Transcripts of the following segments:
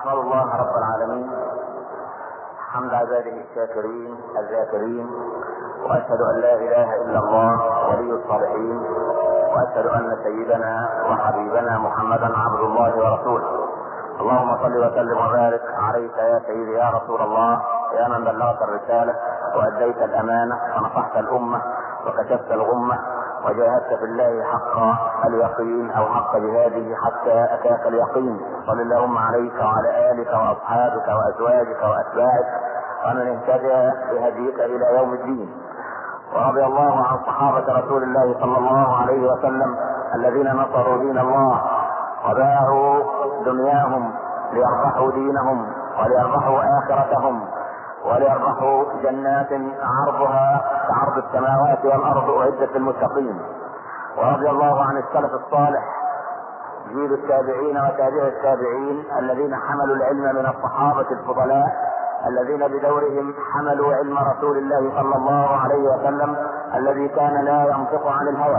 احمد الله رب العالمين حمد عباده الشاكرين الذاكرين واشهد ان لا اله الا الله ولي الصالحين واشهد ان سيدنا وحبيبنا محمدا عبد الله ورسوله اللهم صل وسلم وبارك عليك يا سيدي يا رسول الله يا من بلغت الرساله واديت الامانه ونصحت الامه وكشفت الغمه وجاهدت في الله حق اليقين او حق جهاده حتى اتاك اليقين صل اللهم عليك وعلى الك واصحابك وازواجك واتباعك ومن اهتدى بهديك الى يوم الدين ورضي الله عن صحابه رسول الله صلى الله عليه وسلم الذين نصروا دين الله وباعوا دنياهم ليربحوا دينهم وليربحوا اخرتهم وليربحوا جنات عرضها كعرض السماوات والارض اعدت للمتقين ورضي الله عن السلف الصالح جيل التابعين وتابع التابعين الذين حملوا العلم من الصحابه الفضلاء الذين بدورهم حملوا علم رسول الله صلى الله عليه وسلم الذي كان لا ينطق عن الهوى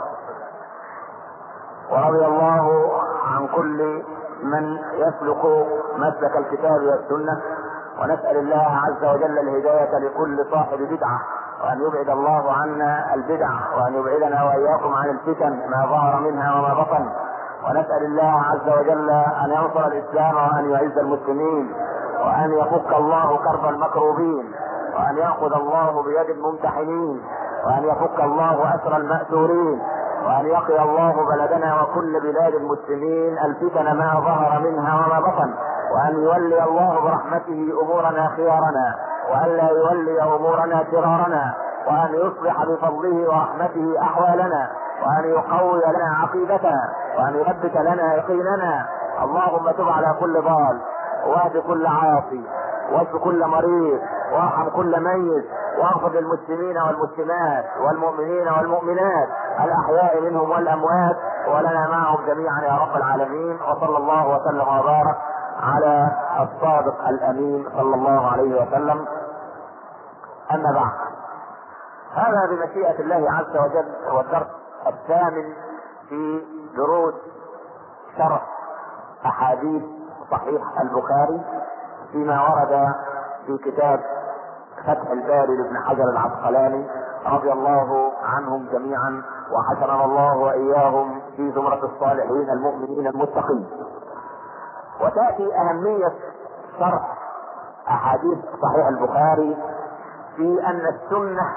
ورضي الله عن كل من يسلك مسلك الكتاب والسنه ونسأل الله عز وجل الهداية لكل صاحب بدعة وأن يبعد الله عنا البدع وأن يبعدنا وإياكم عن الفتن ما ظهر منها وما بطن ونسأل الله عز وجل أن ينصر الإسلام وأن يعز المسلمين وأن يفك الله كرب المكروبين وأن يأخذ الله بيد الممتحنين وأن يفك الله أسر المأسورين وأن يقي الله بلدنا وكل بلاد المسلمين الفتن ما ظهر منها وما بطن وأن يولي الله برحمته أمورنا خيارنا وأن لا يولي أمورنا شرارنا وأن يصلح بفضله ورحمته أحوالنا وأن يقوي لنا عقيدتنا وأن يثبت لنا يقيننا اللهم تب على كل ضال واهد كل عاصي واشف كل مريض وارحم كل ميت واغفر للمسلمين والمسلمات والمؤمنين والمؤمنات الاحياء منهم والاموات ولنا معهم جميعا يا رب العالمين وصلى الله وسلم وبارك على الصادق الامين صلى الله عليه وسلم اما بعد هذا بمشيئه الله عز وجل هو الدرس الثامن في دروس شرح احاديث صحيح البخاري فيما ورد في كتاب فتح الباري لابن حجر العسقلاني رضي الله عنهم جميعا وحشرنا الله واياهم في زمرة الصالحين المؤمنين المتقين. وتأتي أهمية شرح أحاديث صحيح البخاري في أن السنة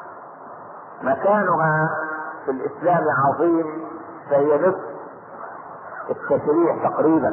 مكانها في الإسلام عظيم فهي نصف التشريع تقريبا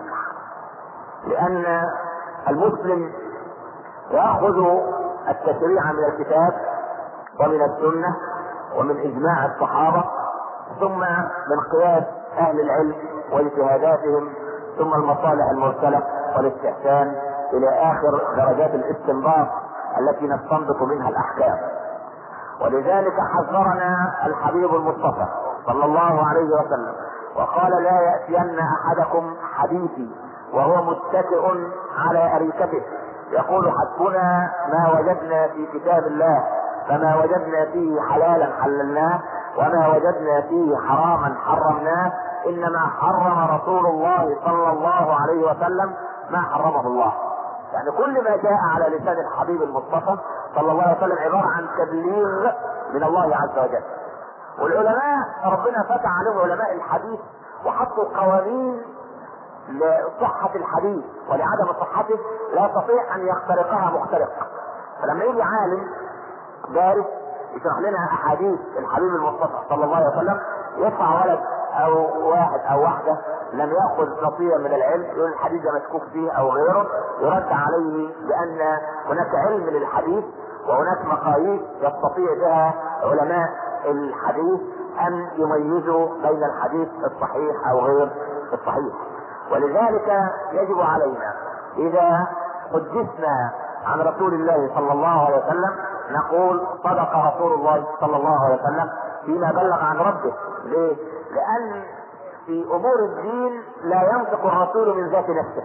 لأن المسلم يأخذ التشريع من الكتاب ومن السنة ومن إجماع الصحابة ثم من قياس أهل العلم واجتهاداتهم ثم المصالح المرسلة والاستحسان إلى آخر درجات الاستنباط التي نستنبط منها الأحكام ولذلك حذرنا الحبيب المصطفى صلى الله عليه وسلم وقال لا يأتين أحدكم حديثي وهو متكئ على أريكته يقول حسبنا ما وجدنا في كتاب الله فما وجدنا فيه حلالا حللناه وما وجدنا فيه حراما حرمناه انما حرم رسول الله صلى الله عليه وسلم ما حرمه الله يعني كل ما جاء على لسان الحبيب المصطفى صلى الله عليه وسلم عبارة عن تبليغ من الله عز وجل والعلماء ربنا فتح عليهم علماء الحديث وحطوا قوانين لصحة الحديث ولعدم صحته لا يستطيع أن يخترقها مخترق فلما يجي عالم دارس يشرح لنا أحاديث الحبيب المصطفى صلى الله عليه وسلم يطلع ولد أو واحد أو واحدة لم يأخذ نصيبا من العلم يقول الحديث ده مشكوك فيه أو غيره يرد عليه بأن هناك علم للحديث وهناك مقاييس يستطيع بها علماء الحديث أن يميزوا بين الحديث الصحيح أو غير الصحيح ولذلك يجب علينا اذا حدثنا عن رسول الله صلى الله عليه وسلم نقول صدق رسول الله صلى الله عليه وسلم فيما بلغ عن ربه ليه؟ لان في امور الدين لا ينطق الرسول من ذات نفسه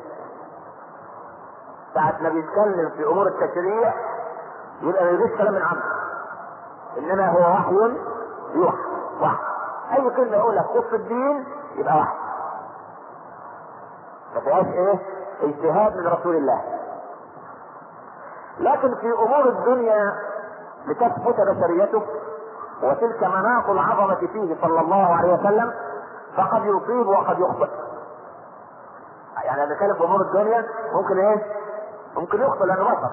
ساعة ما بيتكلم في امور التشريع يبقى ما يجيش كلام من عنده انما هو وحي يوحى وحي اي كلمه يقولها تخص الدين يبقى وحي ما فيهاش ايه اجتهاد من رسول الله لكن في امور الدنيا لتثبت بشريته وتلك مناط العظمة فيه صلى الله عليه وسلم فقد يصيب وقد يخطئ يعني انا بتكلم في امور الدنيا ممكن ايه ممكن يخطئ لانه بشر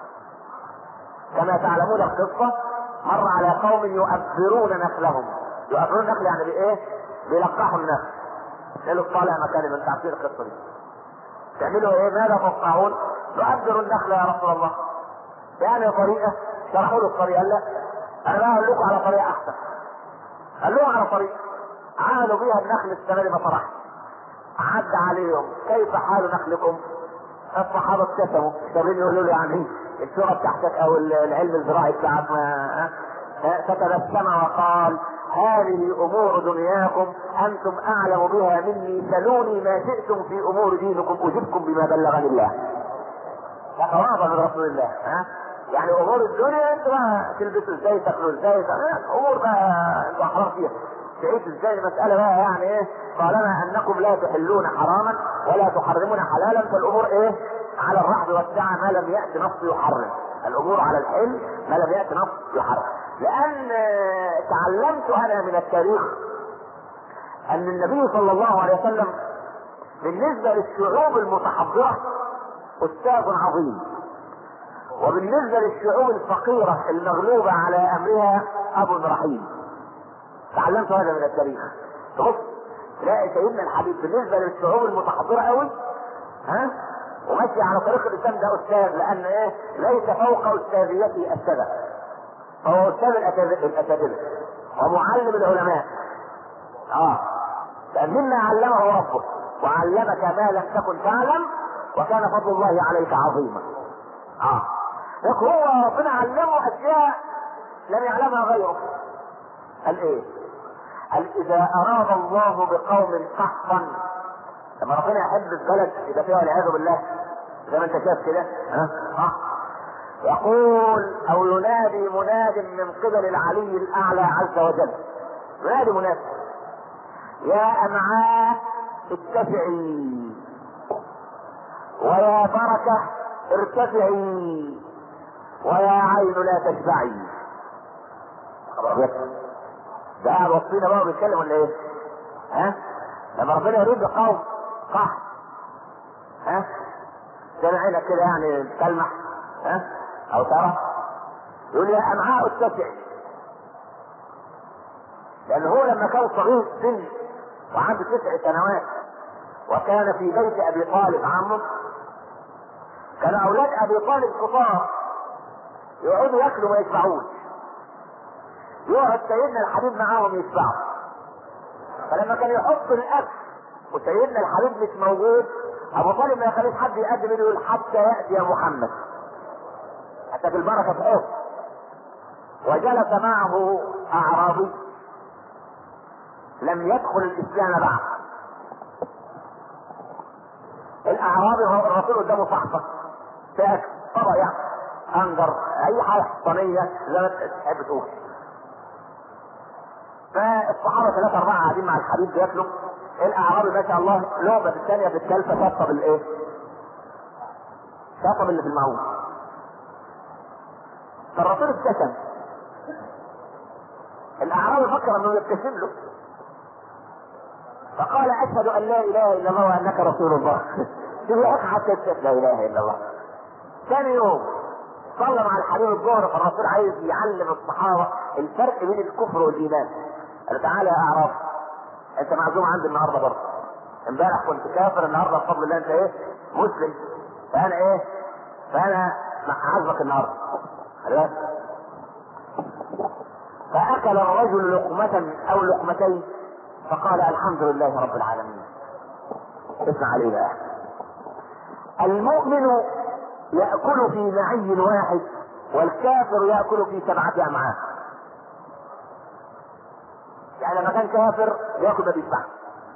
كما تعلمون القصة مر على قوم يؤبرون نخلهم يؤبرون النخل يعني بايه بيلقحوا النخل قالوا طالع مكاني من تعبير القصة دي تعملوا ايه ماذا تفقهون نؤبر النخل يا رسول الله يعني طريقة شرحوا له الطريقة لا انا بقى اقول لكم على طريقة احسن قال لهم على طريقة عملوا بيها النخل السنة دي ما فرحش عد عليهم كيف حال نخلكم الصحابة ابتسموا شايفين يقولوا له يعني الشغل بتاعتك او العلم الزراعي بتاعك ما فتبسم وقال هذه امور دنياكم انتم اعلم بها مني سلوني ما شئتم في امور دينكم اجبكم بما بلغني الله تتواضع من رسول الله ها يعني امور الدنيا انت بقى تلبسوا ازاي تاكلوا ازاي امور بقى انتوا احرار فيها تعيشوا ازاي المسألة بقى يعني ايه طالما انكم لا تحلون حراما ولا تحرمون حلالا فالامور ايه على الرحب والسعة ما لم يأتي نص يحرم الامور على الحل ما لم يأتي نص يحرم لان تعلمت انا من التاريخ ان النبي صلى الله عليه وسلم بالنسبة للشعوب المتحضرة استاذ عظيم وبالنسبة للشعوب الفقيرة المغلوبة على امرها ابو رحيم تعلمت هذا من التاريخ بص تلاقي سيدنا الحبيب بالنسبة للشعوب المتحضرة قوي ها وماشي على طريق الاسلام ده استاذ لان ايه ليس فوق استاذيته السبب فهو استاذ الاساتذه ومعلم العلماء اه مما علمه ربك وعلمك ما لم تكن تعلم وكان فضل الله عليك عظيما اه لكن هو ربنا علمه اشياء لم يعلمها غيره قال ايه قال اذا اراد الله بقوم قحطا لما ربنا يحب البلد يبقى فيها والعياذ بالله زي ما انت شايف كده ها ها يقول او ينادي مناد من قبل العلي الاعلى عز وجل ينادي مناد يا امعاء اتسعي ويا بركه ارتفعي ويا عين لا تشبعي ده قاعد وسطينا بقى بيتكلم ولا ايه؟ ها؟ لما ربنا يريد بقوم قحط ها؟ زي ما عينك كده يعني تلمح ها؟ او ترى يقول يا امعاء اتسع لان هو لما كان صغير سن وعنده تسع سنوات وكان في بيت ابي طالب عمه كان اولاد ابي طالب كفار يقعدوا ياكلوا ما يشبعوش يقعد سيدنا الحبيب معاهم يشبعوا فلما كان يحط الاكل وسيدنا الحبيب مش موجود ابو طالب ما يخليش حد يقدم ايده يقول حتى ياتي يا محمد حتى بالبركه تحط وجلس معه اعرابي لم يدخل الاسلام بعد الاعرابي هو الرسول قدامه صحفه في طبق يعني انجر اي حاجه صينيه زي ما تحب تقول فالصحابه ثلاثه اربعه قاعدين مع الحبيب بياكلوا الاعرابي ما شاء الله لعبه في الثانيه في الثالثه شطب الايه؟ شطب اللي في المعون فالرسول ابتسم الاعرابي فكر انه يبتسم له فقال اشهد ان لا اله الا الله وانك رسول الله شوف حتى يكتب لا اله الا الله ثاني يوم صلى مع الحبيب الظهر فالرسول عايز يعلم الصحابه الفرق بين الكفر والايمان قال تعالى يا اعراب انت معزوم عندي النهارده برضه امبارح كنت كافر النهارده بفضل الله انت ايه مسلم فانا ايه فانا عازمك النهارده خلاص فاكل الرجل لقمه او لقمتين فقال الحمد لله رب العالمين اسمع عليه بقى المؤمن يأكل في معي واحد والكافر يأكل في سبعة أمعاء يعني لما كان كافر يأكل ما بيشبعش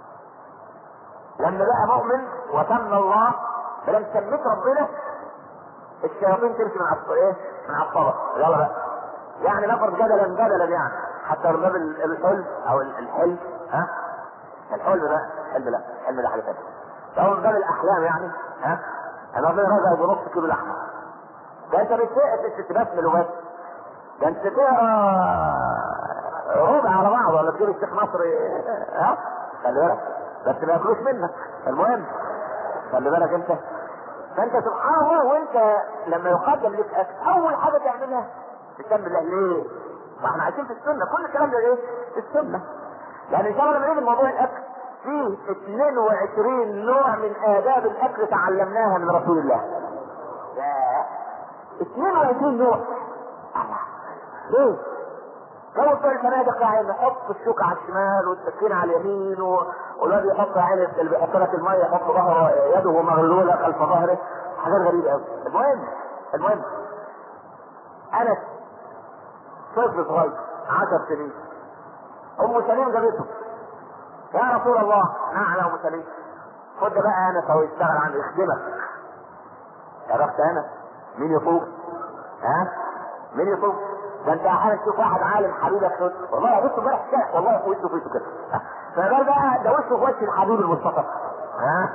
لما بقى مؤمن وتم الله فلما سميت ربنا الشياطين تمشي من على ايه؟ من على الطبق يلا بقى يعني نفرض جدلا جدلا يعني حتى باب الحلم او الحلم ها الحلم بقى الحلم لا الحلم ده حاجه ثانيه هو من باب الاحلام يعني ها انا ربنا رزقك بنص كيلو لحمه ده انت مش تبسمل وبس ده انت تقرا ربع على بعض ولا تجيب الشيخ نصري ها خلي بالك بس ما ياكلوش منك المهم خلي بالك انت فانت سبحان الله وانت لما يقدم لك اكل اول حاجه تعملها تسمي الله ليه؟ ما احنا عايشين في السنه كل الكلام ده ايه؟ في السنه يعني ان شاء الله لما نيجي موضوع الاكل فيه 22 نوع من آداب الأكل تعلمناها من رسول الله. ياه 22 نوع. ليه؟ لو بتوع الفنادق يعني يحط الشوكة على الشمال والسكينة على اليمين و... والواد يحط عين اللي بيحط لك المية يحط ظهره يده مغلولة خلف ظهره حاجات غريبة قوي. المهم المهم أنا طفل صغير 10 سنين أم سليم جابته يا رسول الله نعم يا ام سليم خد بقى انس اهو يشتغل عندي يخدمك عرفت انس مين يطوف ها مين يطوف ده انت احيانا تشوف واحد عالم حبيبك تقول والله يا بص امبارح كده والله في وشه في وشه كده فقال بقى ده وشه في وش الحبيب المصطفى ها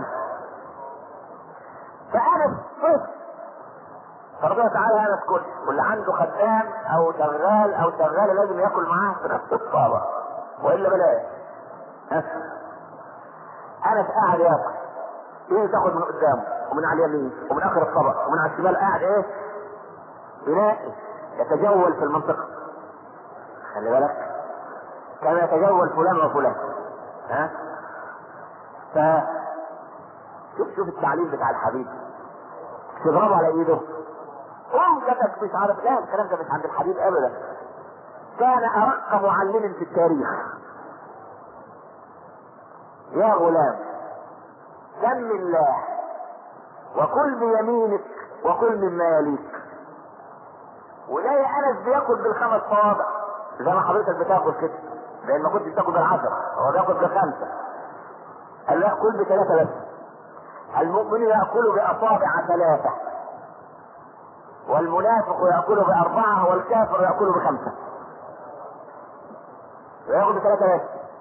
فانس طفل فربنا تعالى انس كل واللي عنده خدام او شغال او شغاله لازم ياكل معاه في نفس الطابق والا بلاش انس قاعد ياكل ايه تاخد من قدامه ومن على اليمين ومن اخر الطبق ومن على الشمال قاعد ايه ينائي يتجول في المنطقة خلي بالك كما يتجول فلان وفلان ها ف شوف شوف التعليم بتاع الحبيب تضربه على ايده قوم كتب مش عارف لا الكلام ده مش عند الحبيب ابدا كان ارق معلم في التاريخ يا غلام سم الله وكل بيمينك وكل مما يليك ولاقي انس بياكل بالخمس صوابع زي ما حضرتك بتاكل كده لان ما كنتش بتاكل بالعشرة هو بياكل بخمسة قال لا كل بثلاثة بس المؤمن يأكل بأصابع ثلاثة والمنافق يأكل بأربعة والكافر يأكل بخمسة ويأكل بثلاثة بس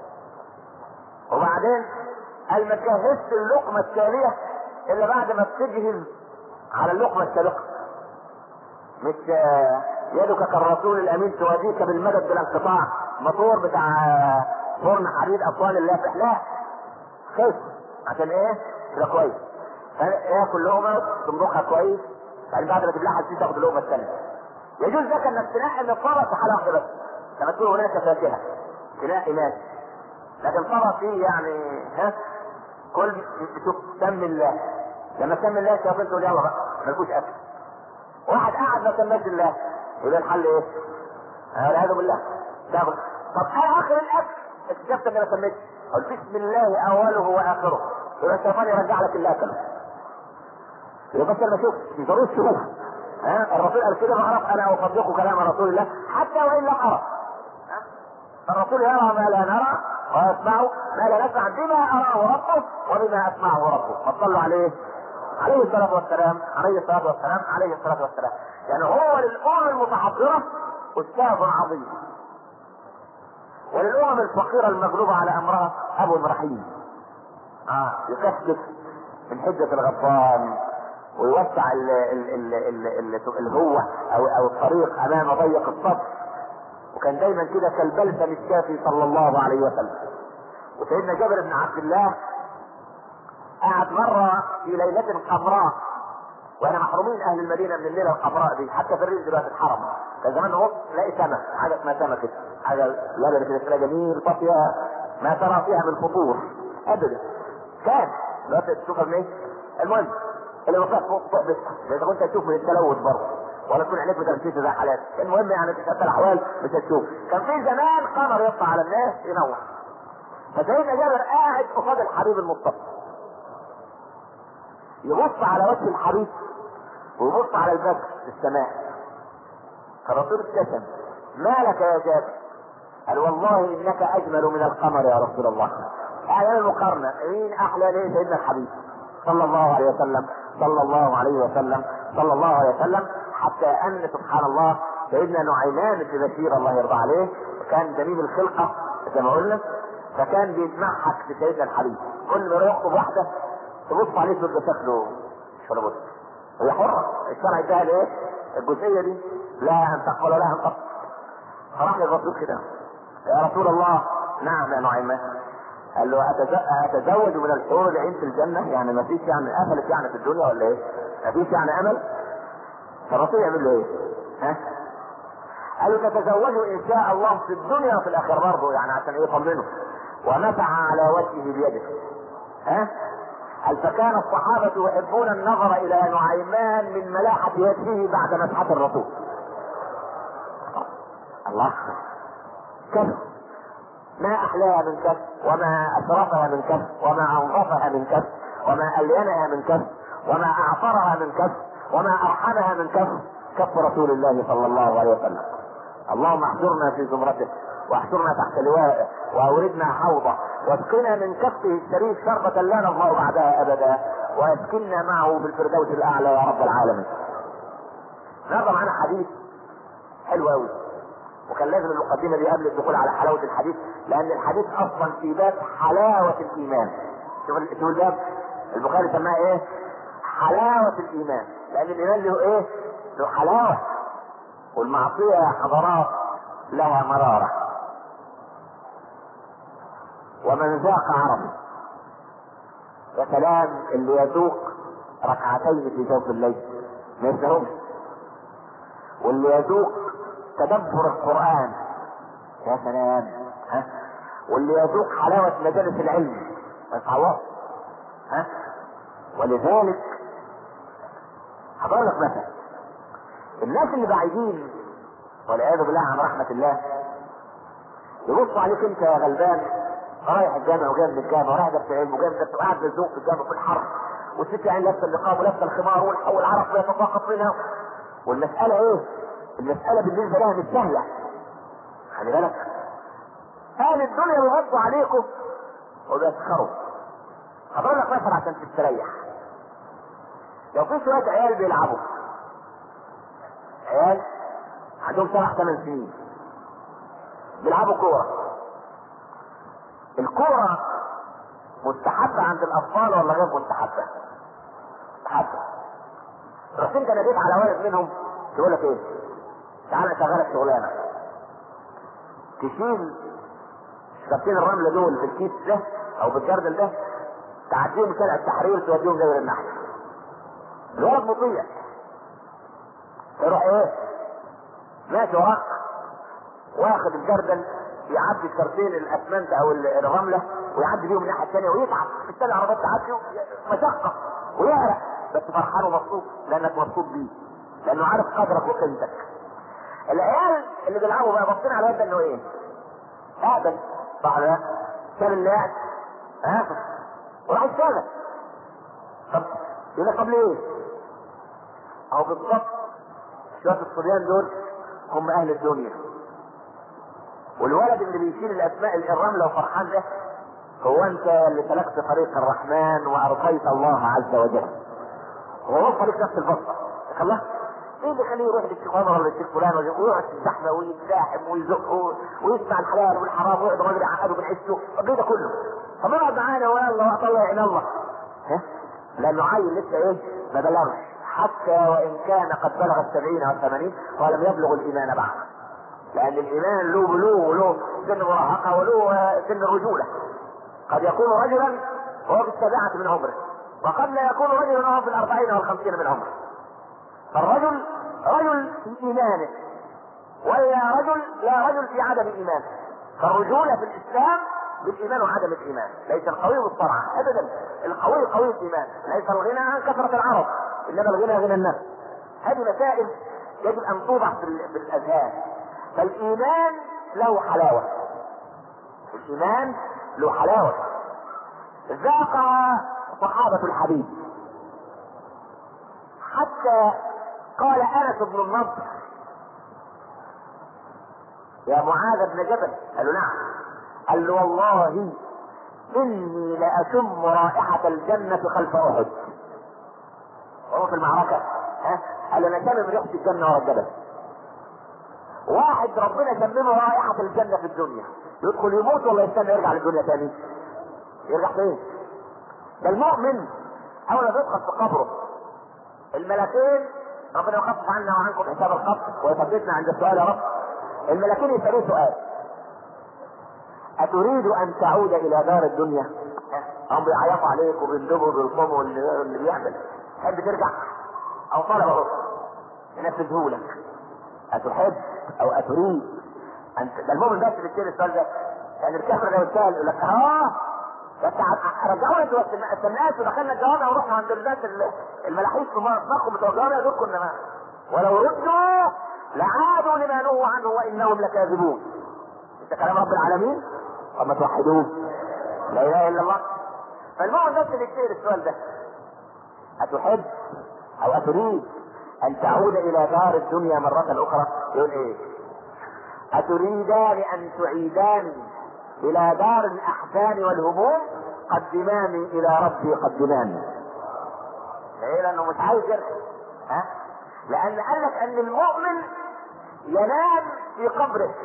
وبعدين قال ما تجهزش اللقمة التالية إلا بعد ما بتجهز على اللقمة السابقة مش يدك كالرسول الأمين توديك بالمدد بلا انقطاع موتور بتاع فرن حديد أطوال اللافح لا خف عشان إيه؟ تبقى كويس ياكل لقمة تمضخها كويس بعدين بعد ما تبلعها تيجي تاخد اللقمة الثانية يجوز لك انك تنقي من الطبق في حالة واحدة بس لما تكون هناك فاكهة تنقي ماشي لكن طبق فيه يعني ها كل شوف سم الله لما سم الله الشياطين تقول يلا بقى مالكوش اكل واحد قاعد ما سماش الله يبقى الحل ايه؟ والعياذ بالله تاخد طب انا اخر الاكل اكتشفت اني ما سميتش قلت بسم الله اوله واخره يبقى الشيطان يرجع لك الاكل يبقى بس انا شوف في ضروري تشوف ها الرسول قال كده بعرف انا اصدق كلام رسول الله حتى وان لم ارى الرسول يرى ما لا نرى ويسمع ما لا نسمع بما اراه ربه وبما اسمعه ربه فصلوا عليه عليه الصلاة والسلام عليه الصلاة والسلام عليه الصلاة والسلام يعني هو للأمم المتحضرة أستاذ عظيم وللأمم الفقيرة المغلوبة على أمرها أبو رحيم آه يكشف من حجة الغفران ويوسع ال ال ال ال ال الهوة أو أو الطريق أمام ضيق الصف وكان دايما كده كالبلسم الشافي صلى الله عليه وسلم وسيدنا جابر بن عبد الله قعد مرة في ليلة حمراء وانا محرومين اهل المدينة من الليلة الحمراء دي حتى في الريف دلوقتي الحرم كان زمان نبص تلاقي سمك حاجة اسمها سمك كده حاجة لبن كده تلاقي جميل طافية ما ترى فيها من فطور ابدا كان دلوقتي تشوفها من ايه؟ المهم اللي وقف فوق فوق بس اذا كنت تشوف من التلوث برضه ولا تكون عينيك بتمشيش زي حالات المهم يعني في شتى الاحوال مش هتشوف كان في زمان قمر يطلع على الناس ينور فسيدنا جابر قاعد قصاد الحبيب المصطفى يبص على وجه الحبيب ويبص على البدر في السماء فالرسول ابتسم ما لك يا جابر قال والله انك اجمل من القمر يا رسول الله اعلان المقارنه مين احلى ليه سيدنا الحبيب صلى الله عليه وسلم صلى الله عليه وسلم صلى الله عليه وسلم حتى ان سبحان الله سيدنا نعيمان بن بشير الله يرضى عليه كان جميل الخلقه زي ما قلنا فكان بيسمعك في سيدنا الحبيب كل ما يخطب واحده تبص عليه تقول ده شكله مش ولا بص هي حرة الشرع اداها الايه؟ الجزئية دي لا ان تقبل ولا ان تقبل فراح للرسول كده يا رسول الله نعم يا نعيمان قال له أتز- اتزوج من الحور العين في الجنة يعني ما فيش يعني قفلت يعني في الدنيا ولا ايه؟ ما فيش يعني امل؟ فالرسول يعمل له ايه؟ ها؟ قالوا تتزوجوا ان شاء الله في الدنيا وفي الاخره برضه يعني عشان ايه يطمنوا ومسح على وجهه بيده ها قال فكان الصحابة يحبون النظر إلى نعيمان من ملاحة وجهه بعد مسحة الرسول. الله كف ما أحلاها من كف وما أشرفها من كف وما أنظفها من كف وما ألينها من كف وما أعطرها من كف وما أرحمها من كف كف رسول الله صلى الله عليه وسلم. اللهم احشرنا في زمرته واحشرنا تحت لوائه واوردنا حوضه واسقنا من كفه الشريف شربة لا نظمأ بعدها ابدا واسكننا معه في الفردوس الاعلى يا رب العالمين. النهارده معانا حديث حلو قوي وكان لازم المقدمه دي قبل الدخول على حلاوه الحديث لان الحديث اصلا في باب حلاوه الايمان. شوف ال- شوف الباب البخاري سماها ايه؟ حلاوه الايمان لان الايمان له ايه؟ له حلاوه والمعصيه يا حضرات لها مراره ومن ذاق عرف يا سلام اللي يذوق ركعتين في جوف الليل ما يسهمش واللي يذوق تدبر القرآن يا سلام ها واللي يذوق حلاوة مجالس العلم ما يتعوضش ها ولذلك هقول لك مثلا الناس اللي بعيدين والعياذ بالله عن رحمة الله يبصوا عليك انت يا غلبان رايح الجامع وجاي من الجامع ورايح درس علم وجاي من درس وقاعد مزنوق في الجامع في الحر والست يعني لابسه النقاب ولابسه الخمار والح- والعرق بيتساقط منها والمسألة ايه؟ المسألة بالنسبة لها مش سهلة خلي بالك اهل الدنيا بيغطوا عليكم وبيسخروا هضرب لك مثل عشان تستريح لو في شوية عيال بيلعبوا عيال عندهم سبع ثمان سنين بيلعبوا كورة الكورة مستحبة عند الأطفال ولا غير مستحبة؟ مستحبة رحت انت ناديت على ولد منهم يقول لك ايه؟ تعالى اشغلك شغلانة تشيل شبكتين الرملة دول في الكيس ده أو بالجردل ده تعديهم شارع التحرير توديهم جبل النحل الولد مطيع يروح ايه؟ ماشي وراك واخد الجردل يعدي الكرتين الاسمنت او ال- الرمله ويعدي بيهم الناحيه الثانيه ويتعب بالتالي العربيات تعدي مشقه ويعرق بس فرحان ومبسوط لانك مبسوط بيه لانه عارف قدرك وقيمتك العيال اللي بيلعبوا بقى باصين على الواد ده انه ايه؟ اقبل صح ولا لا؟ كان اللي قاعد هاخد وراح يشتغل طب يقول لك طب ليه؟ اهو بالظبط شويه الصبيان دول هم اهل الدنيا والولد اللي بيشيل الاسماء الرمله وفرحان ده هو انت اللي سلكت طريق الرحمن وارضيت الله عز وجل هو هو طريق نفس البسطه يا الله ايه اللي يخليه يروح للشيخ عمر ولا للشيخ فلان ولا- ويقعد في الزحمه ويتزاحم ويزق و- ويسمع الحلال والحرام ويقعد الراجل يعقده من عيشته طب ايه ده كله؟ طب اقعد معانا ويلا وقت الله يعين الله ها؟ لانه عيل لسه ايه؟ ما بلغش حتى وان كان قد بلغ السبعين والثمانين ولم يبلغ الايمان بعد لان الايمان له بلوغ وله سن مراهقه وله آه، سن الرجوله قد يكون رجلا وهو في السابعه من عمره وقد لا يكون رجلا وهو في الاربعين والخمسين من عمره فالرجل رجل في ايمانه ولا رجل لا رجل في عدم ايمانه فالرجوله في الاسلام بالايمان وعدم الايمان ليس القوي بالصرعه ابدا القوي قوي الايمان ليس الغنى عن كثره العرب انما الغنى غنى النفس هذه مسائل يجب ان توضع في ال- في الاذهان فالايمان له حلاوه الايمان له حلاوه ذاق صحابه الحبيب حتى قال انس بن النضر يا معاذ بن جبل قال له نعم قال له والله اني لاشم رائحه الجنه خلف احد وهو في المعركه ها قال له انا شامم ريحه الجنه ورا الجبل واحد ربنا شممه رائحه الجنه في الدنيا يدخل يموت ولا يستنى يرجع للدنيا تاني يرجع فين ده المؤمن اول ما تدخل في قبره الملكين ربنا يخفف عنا وعنكم حساب القبر ويثبتنا عند السؤال يا رب الملكين يسالوه سؤال أتريد أن تعود إلى دار الدنيا؟ هم بيعيطوا عليك وبيندبوا وبيلطموا اللي اللي بيعمل تحب ترجع؟ أو طلب أهو ينفذه لك أتحب أو أتريد أن ده المؤمن بس اللي بيسأل السؤال ده يعني الكافر لو اتسأل يقول لك آه بس رجعونا انتوا السماءات ودخلنا الجوامع ورحنا عند الناس الملاحيس في دماغهم بتوع الجوامع دول كنا ولو ردوا لعادوا لما نهوا عنه وانهم لكاذبون انت كلام رب العالمين طب ما توحدوه لا اله الا الله فالمؤمن بس اللي يسال السؤال ده اتحب او اتريد ان تعود الى دار الدنيا مرة اخرى يقول ايه اتريدان ان تعيدان الى دار الاحزان والهموم قدماني الى ربي قدماني ليه لانه مش عايز يرجع ها لان قال لك ان المؤمن ينام في قبره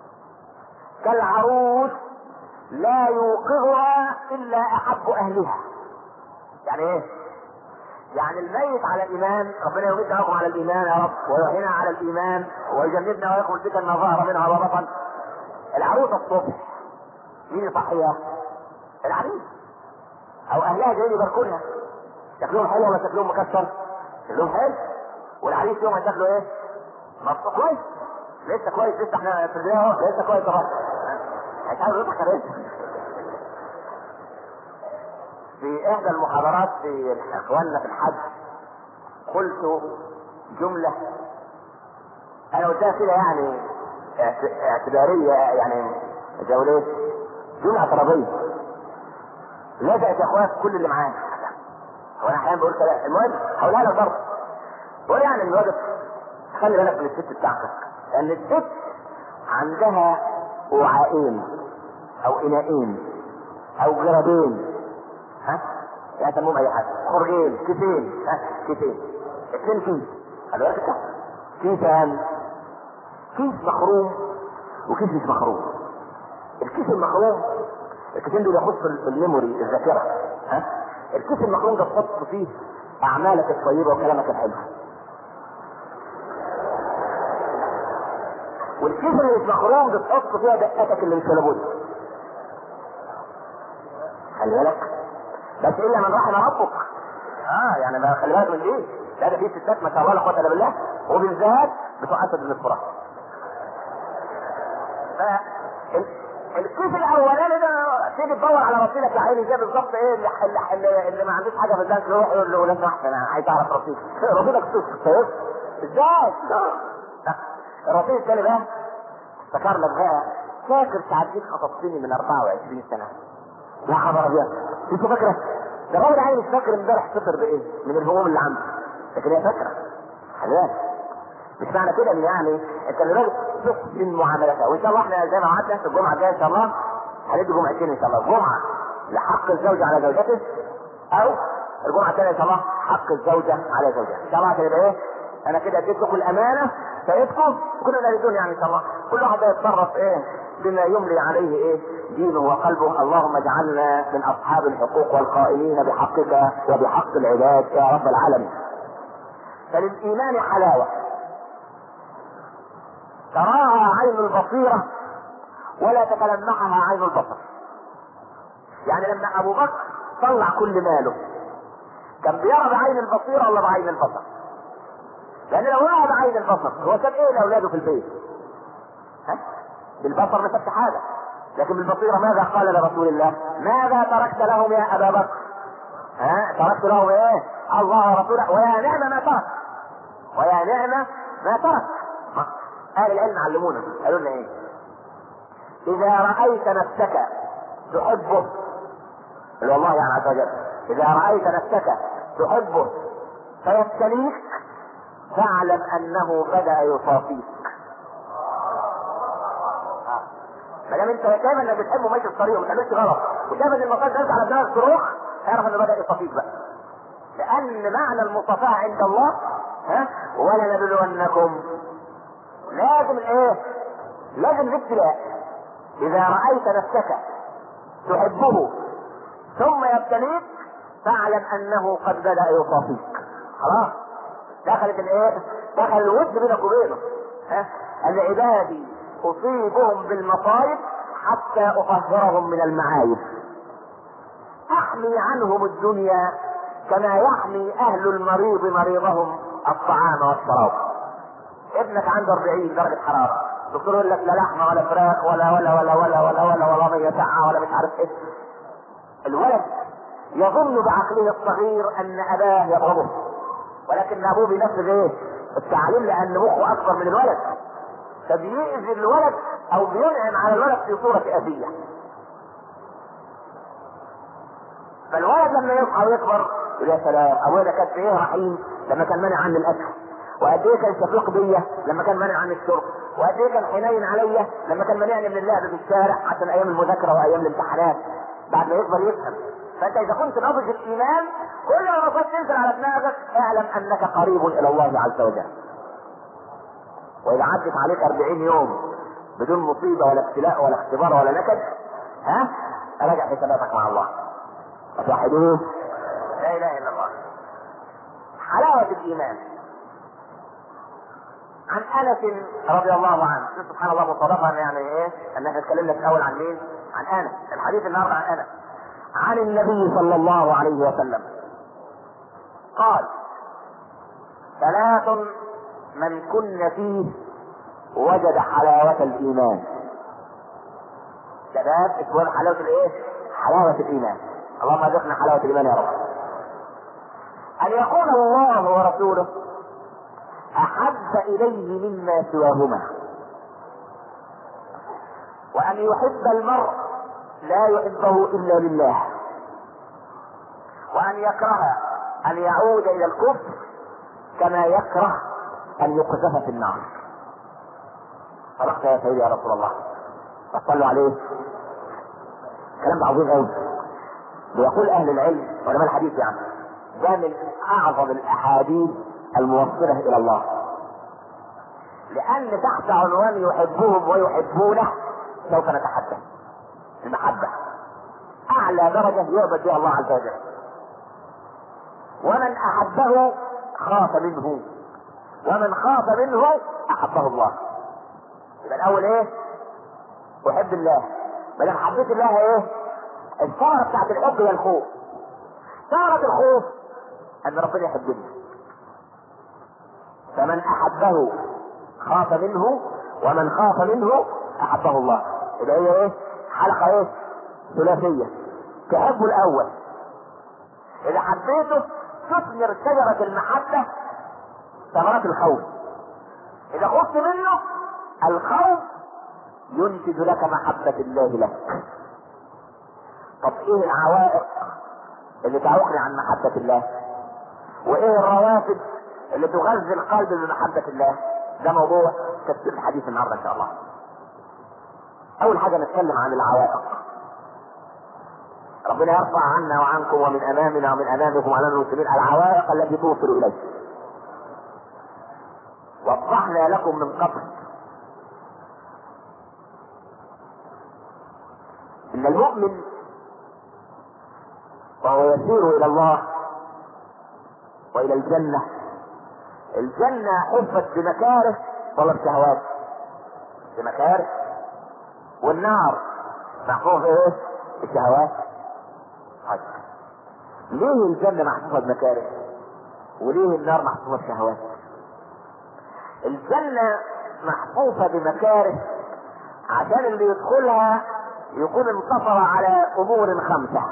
كالعروس لا يوقظها الا احب اهلها يعني ايه يعني الميت على الايمان ربنا يمد لكم على الايمان يا رب ويحيينا على الايمان ويجنبنا ويخرج بك ما ظهر منها وبطن العروس الصبح مين يصحيها؟ العريس او اهلها جايين يباركونها شكلهم حلو ولا شكلهم مكسر؟ شكلهم حلو والعريس يوم شكله ايه؟ مبسوط كويس لسه كويس لسه احنا في البدايه اهو لسه كويس اهو مش عايز يضحك عليك في احدى المحاضرات في اخواننا في الحج قلت جمله انا قلتها كده يعني اعتباريه يعني زي ايه جمله اعتراضيه لزقت يا اخويا في كل اللي معانا وانا احيانا بقول كده المهم هقولها لك برضه بقول يعني الواجب خلي بالك من الست بتاعتك لان الست عندها وعاءين او اناءين او جرابين ها يعني سموهم اي حاجه خرجين كيسين ها كيسين اثنين كيس خلي بالك كده كيسان كيس مخروم وكيس مش مخروم الكيس المخروم الكيسين دول يخص الميموري الذاكره ها الكيس المخروم ده تحط فيه اعمالك الطيبه وكلامك الحلو والكيس اللي مش مخروم بتحط فيها دقاتك اللي مش ولا بد خلي بالك بس الا من رحم ربك اه يعني ما خلي بالك من دي لا ده في ستات ما شاء الله لا قوه الا بالله وبالذات بتوع اسد بن الفرات الكيس الاولاني ده تيجي تدور على رصيدك يا عيني زي بالظبط ايه اللي, اللي, اللي ما عندوش حاجه في البنك يروح يقول له لو سمحت انا عايز اعرف رصيدك رصيدك كيف ازاي؟ الرصيد الثاني بقى افتكر لك بقى فاكر ساعات دي خطبتني من 24 سنه يا خبر ابيض انت فاكره؟ ده الراجل عيل مش فاكر امبارح فطر بايه؟ من الهموم اللي عنده لكن هي فاكره خلي مش معنى كده ان يعني انت الراجل تحسن معاملتها وان شاء الله احنا زي ما وعدنا في الجمعه الجايه ان شاء الله هندي جمعتين ان شاء الله جمعه لحق الزوج على زوجته او الجمعه الثانيه ان شاء الله حق الزوجه على زوجها ان شاء الله هتبقى ايه؟ انا كده اديت لكم الامانه سيدكم كلنا يريدون يعني ان شاء الله كل واحد يتصرف ايه بما يملي عليه ايه دينه وقلبه اللهم اجعلنا من اصحاب الحقوق والقائمين بحقك وبحق العباد يا رب العالمين فللايمان حلاوه تراها عين البصيره ولا تتلمحها عين البصر يعني لما ابو بكر طلع كل ماله كان بيرى بعين البصيره ولا بعين البصر لان لو رأى بعين البصر هو ساب ايه لاولاده في البيت ها بالبصر ما سابش حاجه لكن بالبصيره ماذا قال لرسول الله ماذا تركت لهم يا ابا بكر ها تركت لهم ايه الله ورسوله ويا نعم ما ترك ويا نعم ما ترك اهل العلم علمونا قالوا لنا ايه اذا رايت نفسك تحبه اللي الله يعني عز وجل اذا رايت نفسك تحبه فيبتليك فاعلم انه بدا يصافيك ما دام انت شايف انك بتحبه ماشي في طريقه ما تعملش غلط وشايف ان المصائب تنزل على دماغك صاروخ اعرف انه بدا يصافيك بقى لان معنى المصافحه عند الله ها ولنبلونكم لازم الايه؟ لازم الابتلاء اذا رايت نفسك تحبه ثم يبتليك فاعلم انه قد بدا يصافيك خلاص دخلت الايه دخل الود بينك وبينه ها العبادي اصيبهم بالمصائب حتى اطهرهم من المعايب احمي عنهم الدنيا كما يحمي اهل المريض مريضهم الطعام والشراب ابنك عنده 40 درجة حرارة الدكتور يقول لك لا لحمة ولا فراخ ولا ولا ولا ولا ولا ولا ولا مية ساعة ولا مش عارف ايه الولد يظن بعقله الصغير ان اباه يضربه ولكن ابوه بينفذ ايه؟ التعليم لان مخه اكبر من الولد فبيأذي الولد او بينعم على الولد في صورة اذية فالولد لما يصحى ويكبر يقول يا سلام ابويا ده كان في ايه رحيم لما كان مانع عني الاكل وقد ايه كان شفيق بيا لما كان مانع عني الشرب وقد ايه كان حنين عليا لما كان مانعني من اللعب في الشارع عشان ايام المذاكره وايام الامتحانات بعد ما يكبر يفهم فانت اذا كنت ناضج الايمان كل ما المفروض تنزل على دماغك اعلم انك قريب الى الله عز وجل واذا عدت عليك 40 يوم بدون مصيبه ولا ابتلاء ولا اختبار ولا نكد ها راجع حساباتك مع الله فتوحدوه لا اله الا الله حلاوه الايمان عن انس رضي الله عنه سبحان الله مصادفه يعني ايه ان احنا اتكلمنا في الاول عن مين؟ عن انس الحديث النهارده عن انس عن النبي صلى الله عليه وسلم قال ثلاث من كن فيه وجد حلاوة الإيمان شباب اسمه حلاوة الإيه؟ حلاوة الإيمان اللهم ارزقنا حلاوة الإيمان يا رب أن يكون الله ورسوله أحب إليه مما سواهما وأن يحب المرء لا يحبه إلا لله وأن يكره أن يعود إلى الكفر كما يكره أن يقذف في النار صدقت يا سيدي يا رسول الله صلوا عليه كلام ده عظيم قوي بيقول أهل العلم علماء الحديث يعني ده من أعظم الأحاديث الموصلة إلى الله لأن تحت عنوان يحبهم ويحبونه سوف نتحدث المحبة أعلى درجة يعبد بها الله عز وجل ومن أحبه خاف منه ومن خاف منه أحبه الله يبقى الأول إيه؟ أحب الله ما دام حبيت الله إيه؟ الثمرة بتاعت الحب هي الخوف ثمرة الخوف أن ربنا يحبني فمن أحبه خاف منه ومن خاف منه أحبه الله يبقى هي إيه؟ حلقة إيه؟ ثلاثية تحب الأول إذا حبيته تثمر شجرة المحبة ثمرات الخوف إذا خفت منه الخوف ينتج لك محبة الله لك طب إيه العوائق اللي تعوقني عن محبة الله وإيه الروافد اللي تغذي القلب بمحبة الله ده موضوع تفسير الحديث النهارده إن شاء الله أول حاجة نتكلم عن العوائق ربنا يرفع عنا وعنكم ومن امامنا ومن امامكم وعلى المسلمين العوائق التي توصل اليه. وضحنا لكم من قبل ان المؤمن وهو يسير الى الله والى الجنه الجنه حفت بمكاره ولا بشهوات بمكاره والنار محفوظ ايه؟ بالشهوات طيب ليه الجنة محفوفة بمكاره؟ وليه النار محفوفة بشهوات؟ الجنة محفوفة بمكاره عشان اللي يدخلها يكون انتصر على امور خمسة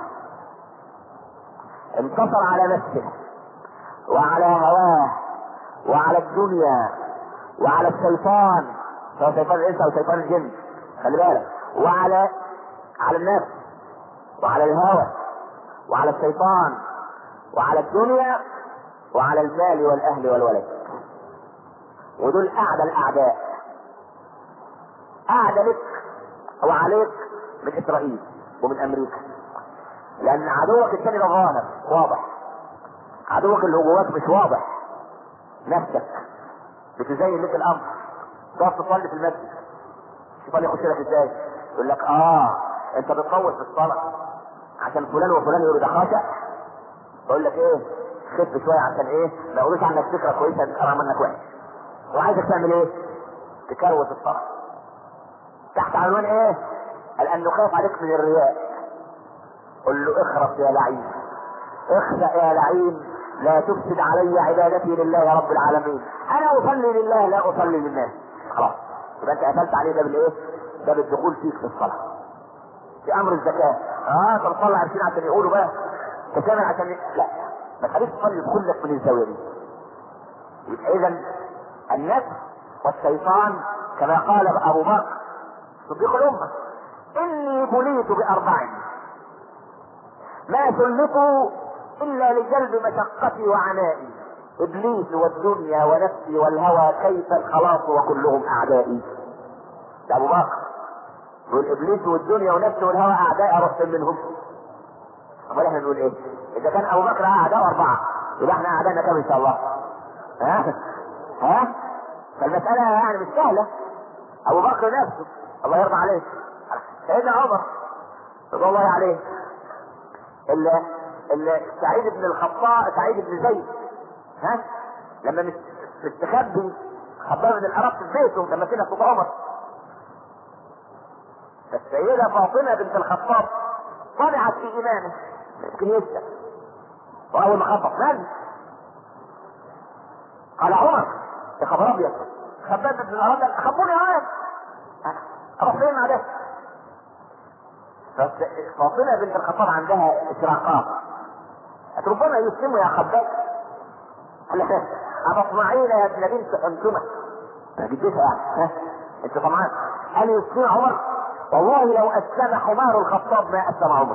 انتصر على نفسه وعلى هواه وعلى الدنيا وعلى الشيطان سواء شيطان الانس او شيطان الجن خلي بالك وعلى على النفس وعلى الهوى وعلى الشيطان وعلى الدنيا وعلى المال والاهل والولد ودول اعدى الاعداء اعدى لك وعليك من اسرائيل ومن امريكا لان عدوك الثاني ده ظاهر واضح عدوك اللي جواك مش واضح نفسك بتزين لك الامر تقف تصلي في المسجد الشيطان يخش لك ازاي يقول لك اه انت بتطول في الصلاه عشان فلان وفلان يقولوا ده خاشع بقول لك ايه خف شويه عشان ايه ما يقولوش عنك فكره كويسه تقرا منك وحش وعايزك تعمل ايه؟ تكروت الصلاه تحت عنوان ايه؟ قال انه خايف عليك من الرياء قل له اخرس يا لعين اخسأ يا لعين لا تفسد علي عبادتي لله رب العالمين انا اصلي لله لا اصلي للناس خلاص يبقى انت قفلت عليه باب الايه؟ باب الدخول فيك في الصلاه في امر الزكاه اه طب صلى 20 عشان يقولوا بقى تكامل عشان ي- لا ما تخليش تصلي كلك من الزاويه دي يبقى اذا النفس والشيطان كما قال ابو بكر صديق الامه اني بليت باربع ما سلكوا الا لجلب مشقتي وعنائي ابليس والدنيا ونفسي والهوى كيف الخلاص وكلهم اعدائي ده ابو بكر يقول ابليس والدنيا ونفسي والهوى اعداء اروح فين منهم امال احنا نقول ايه اذا كان ابو بكر اعداء اربعه يبقى احنا اعدائنا كام ان شاء الله ها ها فالمساله يعني مش سهله ابو بكر نفسه الله يرضى عليه سيدنا عمر رضي الله عليه ال ال سعيد بن الخطاب سعيد بن زيد ها لما مش مستخبي خباه من العراق في بيته لما كنا صوت عمر فالسيدة فاطمة بنت الخطاب طمعت في إيمانه يمكن يسلم وأول ما خطب من؟ قال عمر يا خبر أبيض خباب بن الأرض خبوني عاد أروح فين مع ده؟ فاطمة بنت الخطاب عندها إشراقات قالت ربما يسلموا يا خباب قال لها أتطمعين يا ابن بنت حنتمة ما جدتها يعني ها؟ انت طمعان هل يسلم عمر والله لو اسلم حمار الخطاب ما اسلم عمر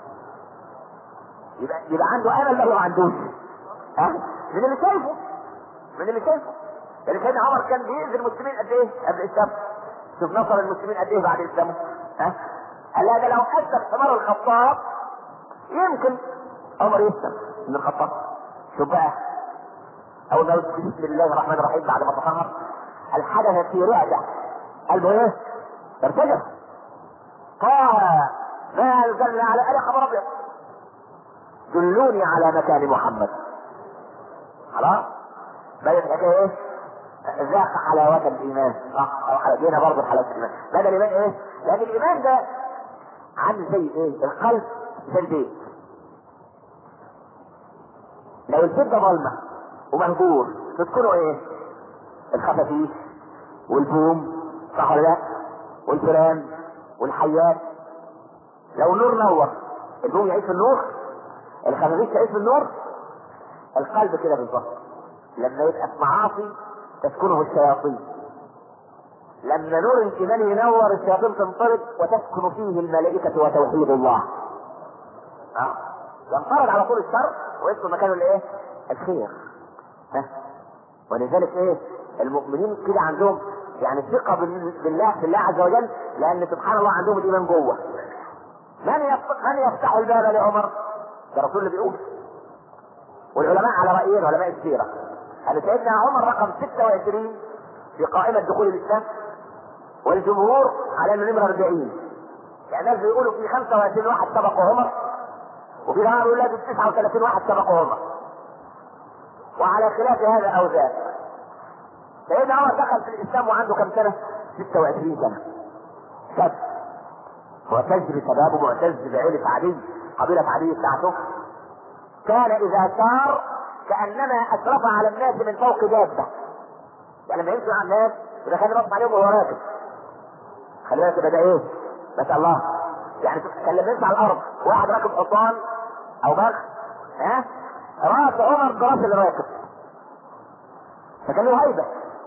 يبقى يبقى عنده امل له ما عندوش ها من اللي شايفه من اللي شايفه يعني سيدنا عمر كان بيأذي المسلمين قد ايه قبل الاسلام شوف نصر المسلمين قد ايه بعد الاسلام ها قال هذا لو اسلم حمار الخطاب يمكن عمر يسلم من الخطاب شوف بقى اول ما يقول بسم الله الرحمن الرحيم بعد ما تطهر الحدث في رعدة قلبه ايه؟ ارتجف طه ما انزلنا على اي خبر ابيض دلوني على مكان محمد خلاص بدأت الحكايه ايه؟ ذاق حلاوة الإيمان صح أو جينا برضه حلاوة الإيمان بدأ الإيمان إيه؟ لأن الإيمان ده عامل زي إيه؟ القلب زي البيت لو البيت ده ظلمة ومهجور تسكنه إيه؟ الخفافيش والبوم صح ولا لا؟ والفيران والحيات لو النور نور البوم يعيش في النور الخفافيش يعيش في النور القلب كده بالظبط لما يبقى في معاصي تسكنه الشياطين لما نور الايمان ينور الشياطين تنطرد وتسكن فيه الملائكه وتوحيد الله ها ينطرد على طول الشر ويدخل مكانه الايه الخير ها ولذلك ايه المؤمنين كده عندهم يعني ثقه بال- بالله في الله عز وجل لان سبحان الله عندهم الايمان جوه من يفتح من يفتح الباب لعمر ده الرسول اللي بيقول والعلماء على رايين علماء السيره ان سيدنا عمر رقم 26 في قائمه دخول الاسلام والجمهور على انه نمره 40 يعني الناس بيقولوا في 25 واحد سبقوا عمر وفي جماعه بيقول لا في 39 واحد سبقوا عمر وعلى خلاف هذا او ذاك سيدنا عمر دخل في الاسلام وعنده كم سنه؟ 26 سنه شاب معتز بشبابه معتز بعيلة عدي قبيلة عدي بتاعته كان إذا سار كأنما أشرف على الناس من فوق دابة يعني لما يمشي مع الناس يبقى كان يبص عليهم وهو راكب خلي بالك يبقى ده إيه؟ ما شاء الله يعني شوف كان لما يمشي على الأرض واحد راكب حصان أو بغل ها راس عمر براس اللي راكب فكان له هيبة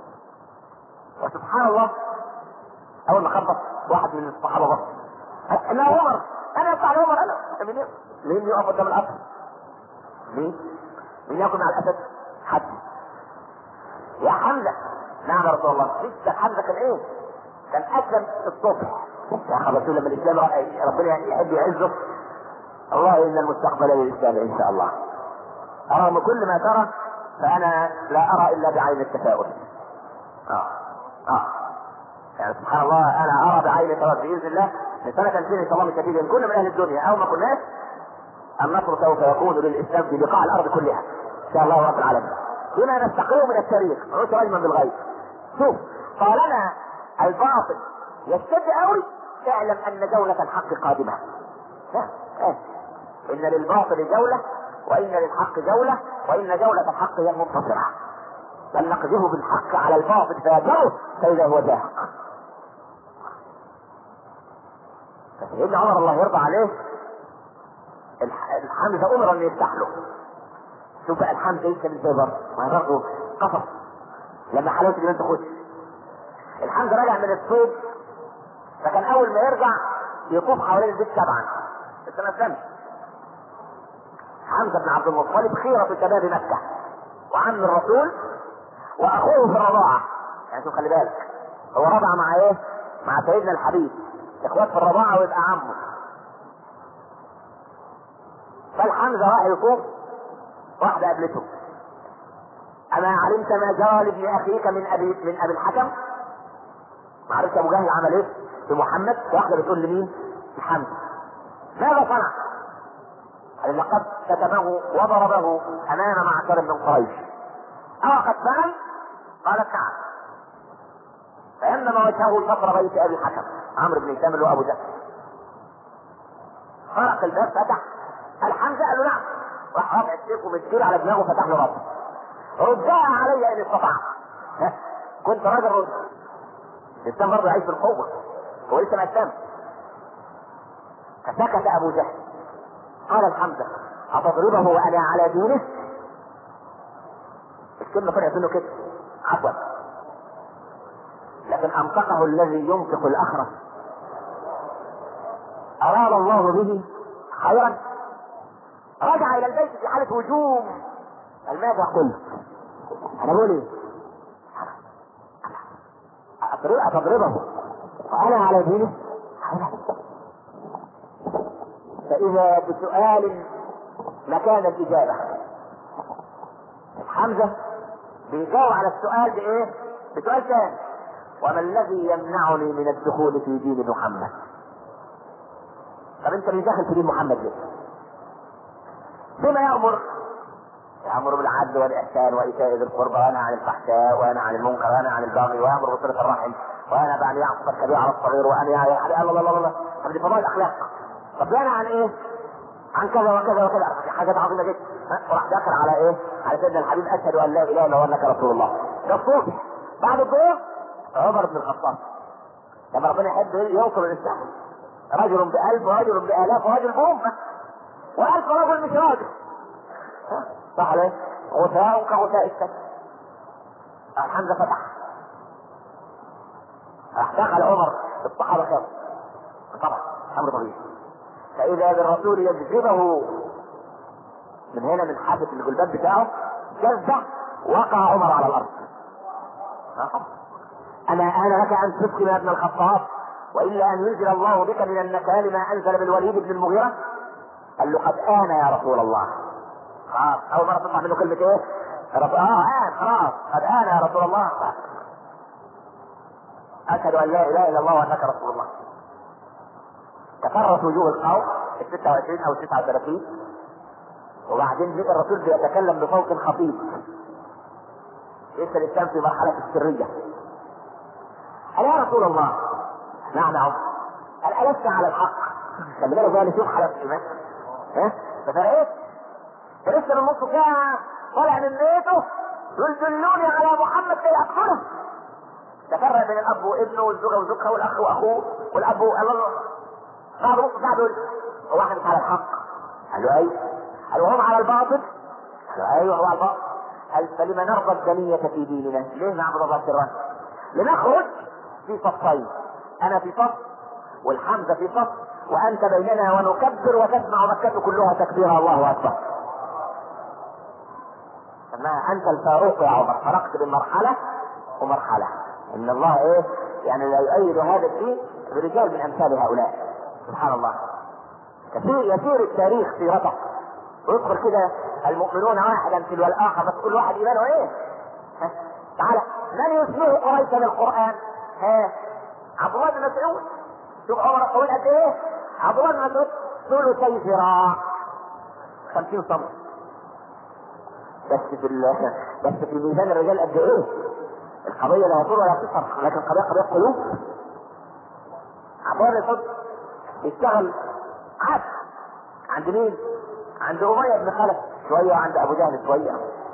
وسبحان الله أول ما خبط واحد من الصحابة بص انا عمر انا اطلع عمر انا مين يقف؟ مين يقف قدام القصر؟ مين؟ مين ياكل مع الاسد؟ حد يا حمزه نعم يا رسول الله لسه حمزه كان ايه؟ كان اسلم الصبح يا خبر لما الاسلام ربنا يحب يعزه الله ان المستقبل للاسلام ان شاء الله رغم كل ما ترى فانا لا ارى الا بعين التفاؤل اه اه يعني سبحان الله انا ارى بعين التفاؤل باذن الله في سنه 2000 ان شاء الله مش كنا من اهل الدنيا او ما كناش النصر سوف يكون للاسلام في بقاع الارض كلها ان شاء الله رب العالمين بما نستقيه من التاريخ نعيش رجما بالغيب شوف طالما الباطل يشتد قوي اعلم ان جولة الحق قادمة ان للباطل جولة وان للحق جولة وان جولة الحق هي المنتصرة بل نقذفه بالحق على الباطل فيجره فاذا هو زاهق فسيدنا عمر الله يرضى عليه الحمزه امر ان يفتح له شوف بقى الحمزه يمكن ازاي برضه ما هي برضه قصص لما حلاوه اليمين تخش الحمزه راجع من الصيد فكان اول ما يرجع يطوف حوالين البيت سبعا بس ما اسلمش حمزه بن عبد المطلب خيرة شباب مكه وعم الرسول واخوه في الرضاعه يعني شوف خلي بالك هو رضع مع ايه؟ مع سيدنا الحبيب اخوات في الرضاعه ويبقى عمه فالحمزه راح يطوف واحده قابلته اما علمت ما جرى لابن اخيك من ابي من ابي الحكم ما عرفت ابو جهل عمل ايه في محمد واحده بتقول لمين لحمزه ماذا صنع قال لقد كتمه وضربه امام معشر من قريش او قد فعل قالت نعم فانما وجهه شطر بيت ابي الحكم عمرو بن هشام اللي هو ابو جهل خرق الباب فتح الحمزه قال له نعم راح رافع السيف ومسكير على دماغه فتح له راسه ردها علي ان استطعت كنت راجل رد الانسان برضه يعيش بالقوه هو لسه ما اسلمش فسكت ابو جهل قال الحمزه اتضربه وانا على دينه الكلمه طلعت منه كده عفوا لكن انطقه الذي ينطق الاخرس اراد الله به خيرا رجع الى البيت في حاله هجوم قال ماذا قلت؟ انا بقول ايه؟ أتضربه وأنا على دينه فإذا بسؤال مكان الإجابة حمزة بيجاوب على السؤال بإيه؟ بسؤال ثاني وما الذي يمنعني من الدخول في دين محمد؟ طب أنت مش داخل في دين محمد ليه؟ بما يأمر يأمر بالعدل والإحسان وإيتاء ذي القربى وينهى عن الفحشاء وينهى عن المنكر وينهى عن البغي ويأمر بصلة الرحم وينهى بأن يعصب الكبير على الصغير وأن يا الله الله الله طب دي فضائل الأخلاق طب ينهى عن إيه؟ عن كذا وكذا وكذا حاجات عظيمة جدا وراح داخل على إيه؟ على سيدنا الحبيب أشهد أن لا إله إلا الله وأنك رسول الله ده الصبح بعد الظهر عمر بن الخطاب لما ربنا يحب يوصل الإسلام رجل بألف ورجل بآلاف ورجل بأمة وألف رجل مش راجل صح عليه؟ غثاء كغثاء السد حمزه فتح راح دخل عمر الصحابه خافوا طبعا امر طبيعي فاذا بالرسول يجذبه من هنا من حافه الجلباب بتاعه جذبه وقع عمر على الارض انا انا لك ان تسكن يا ابن الخطاب والا ان ينزل الله بك من النكال ما انزل بالوليد بن المغيره قال له قد ان يا رسول الله خلاص اول مره تطلع منه كلمه ايه؟ رب... اه آن خلاص قد آن يا رسول الله أشهد أن لا إله إلا الله وأنك رسول الله تفرت وجوه القوم ال 26 أو 39 وبعدين لقى الرسول بيتكلم بصوت خفيف لسه الإسلام في مرحلة السرية قال يا رسول الله نعم يا عمر قال ألست على الحق خلي بالك بقى نشوف حالة الإيمان ها ففرقت فلسه من نص ساعة طالع من بيته يقول دلوني على محمد كي اقتله تفرق بين الاب وابنه والزوجه وزوجها والاخ واخوه والاب الله بعد نص ساعه دول هو احنا مش على الحق قال له ايوه قال وهم على الباطل قال له ايوه هو على الباطل قال فلما نرضى الدنية في ديننا ليه نعبد الله سرا لنخرج في صفين انا في صف والحمزه في صف وانت بيننا ونكبر وتسمع مكه كلها تكبيرها الله اكبر ما انت الفاروق يا عمر فرقت بين مرحله ومرحله ان الله ايه يعني لا يؤيد هذا الدين برجال من امثال هؤلاء سبحان الله كثير يسير التاريخ سيرته ويدخل كده المؤمنون واحدا تلو الاخر بس كل واحد ايمانه ايه؟ ها؟ تعالى من يسمعه قريشا القران؟ ها؟ عبد الله بن مسعود شوف عمر الطويل قد ايه؟ عبد الله بن مسعود ثلثي ذراع 50 سم بس في ال... بس في ميزان الرجال قد ايه؟ القضيه لا يطول ولا تصر لكن القضيه قضيه قلوب عبار الحب يشتغل عبد عند مين؟ عند أمية بن خلف شوية وعند أبو جهل شوية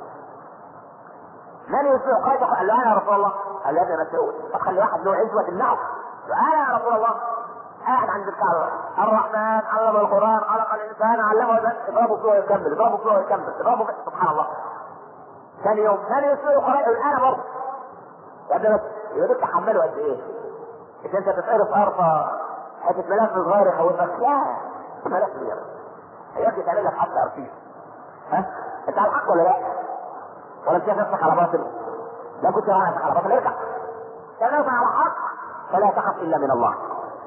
من يصير قائد قال له أنا يا رسول الله قال له يا ابن مسعود طب خلي واحد له عزوة تمنعه أنا يا رسول الله قاعد عند الكعبة الرحمن علم القرآن خلق الإنسان علمه اضربه فيه ويكمل اضربه فيه ويكمل اضربه فيه سبحان الله ثاني يوم ثاني يصير قائد أنا برضه يا ابن مسعود يقول تحمله قد إيه؟ إذا أنت تتعرف أرفع حتة ملف صغير يخوفك لا ملف صغير يكفي تعمل لك حتى ارشيف ها انت على الحق ولا لا؟ ولا انت نفسك على باطل؟ لا كنت نفسك على باطل ارجع كان على حق فلا تخف الا من الله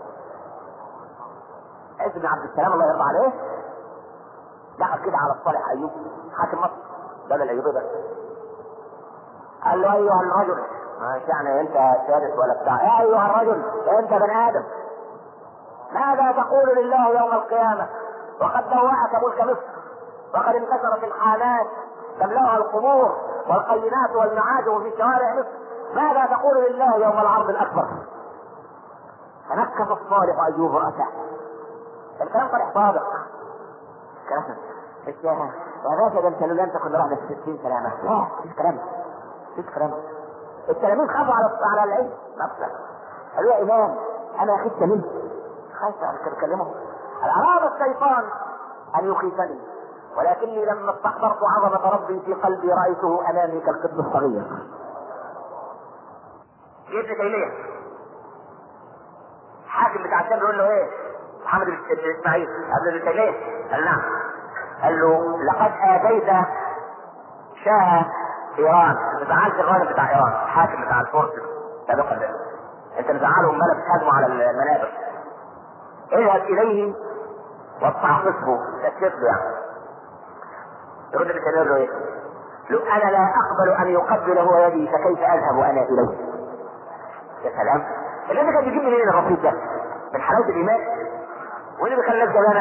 عز بن عبد السلام الله يرضى عليه دخل كده على الصالح ايوب حاكم مصر بدل الايوبي بس قال له ايها الرجل مش يعني انت سادس ولا بتاع يا ايها الرجل انت بني ادم ماذا تقول لله يوم القيامه وقد بوأت ملك مصر وقد انتشرت الحالات تملأها القبور والقينات والمعادن في شوارع مصر ماذا تقول لله يوم العرض الأكبر؟ فنكف الصالح أيوب رأسه الكلام صالح صادق كلام يا باشا ده انت لولا انت كنا رحنا في 60 سلامة لا مفيش كلام مفيش كلام التلاميذ خافوا على على العلم نفسه قالوا يا امام انا خفت منه خايف اكلمه أراد الشيطان أن يخيفني ولكني لما استحضرت عظمة ربي في قلبي رأيته أمامي كالقط الصغير. ابن تيمية حاكم بتاع الشام بيقول له ايه؟ محمد بن اسماعيل قبل ابن تيمية قال نعم قال له لقد آتيت شاه ايران زعلت الراجل بتاع ايران الحاكم بتاع الفرس سابقا انت مزعله امال بتهاجمه على المنابر اذهب اليه واستعطفه تكتب له يعني يرد بك له ايه؟ لو انا لا اقبل ان يقبل هو يدي فكيف اذهب انا اليه؟ يا سلام الذي كان بيجيب منين الرصيد ده؟ من حلاوه الايمان وين اللي بيخلي الناس جبانه؟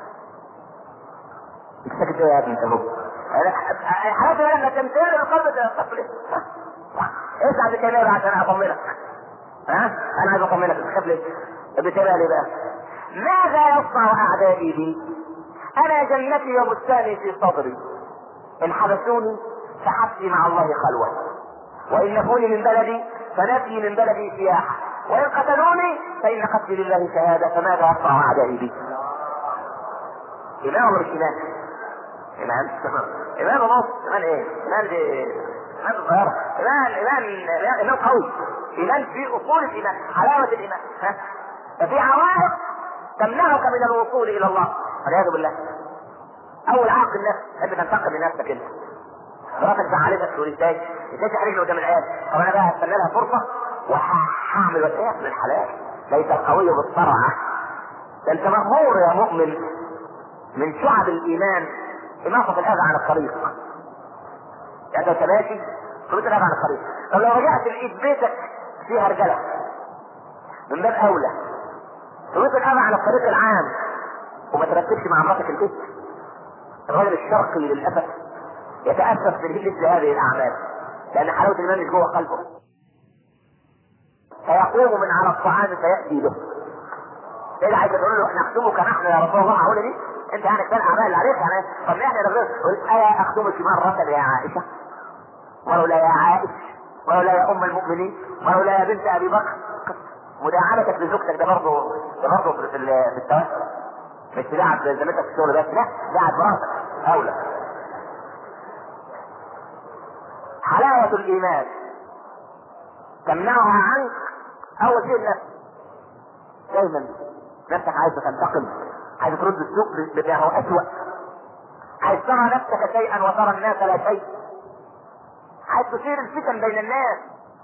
انت ساكت ايه يا ابني انت هو؟ حلاوه الايمان انك تمتلئ القلب ده طفل اسعد الكلام عشان اطمنك ها؟ انا عايز اطمنك تخاف ليه؟ ابن تيميه ليه بقى؟ ماذا يصنع اعدائي بي؟ انا جنتي وبستاني في صدري ان حبسوني فحبسي مع الله خلوه وان نفوني من بلدي فنفي من بلدي سياحه وان قتلوني فان قتلي لله شهاده فماذا يصنع اعدائي بي؟ ايمان ولا مش ايمان؟ ايمان ايمان ونص ايمان ايه؟ ايمان دي ايمان صغيره ايمان ايمان ايمان قوي ايمان في اصول الايمان حلاوه الايمان ها؟ ففي عوائق تمنعك من الوصول الى الله والعياذ بالله اول عائق النفس تحب تنتقم لنفسك انت مراتك زعلتك تقول ازاي ازاي تحرجني قدام العيال طب انا بقى هستنى لها فرصه وهعمل وسائل من الحلال ليس القوي بالصرعه ده انت مغمور يا مؤمن من شعب الايمان اماطه الاذى عن الطريق يعني انت ماشي تريد الاذى عن الطريق طب لو رجعت لقيت بيتك فيها رجاله من باب اولى تريد الاذى عن الطريق العام وما ترتبش مع مراتك البيت الرجل الشرقي للاسف يتاسف من مثل هذه الاعمال لان حلاوه الايمان مش جوه قلبه فيقوم من على الطعام فياتي به ايه عايز تقول له احنا نخدمك نحن يا رسول الله معقوله دي انت يعني كفايه الاعمال اللي عليك يعني طب احنا نغير قل ايا اخدمك مره يا عائشه ولولا يا عائش ولولا يا ام المؤمنين ولولا يا بنت ابي بكر مداعبتك لزوجتك ده برضه ده برضه في في التوسل مش تلعب زميلتك في الشغل بس لا لعب براسك اولى حلاوة الإيمان تمنعها عنك أول شيء النفس دايما نفسك عايزة تنتقم عايزة ترد السوق بما هو أسوأ عايز ترى نفسك شيئا وترى الناس لا شيء عايز تثير الفتن بين الناس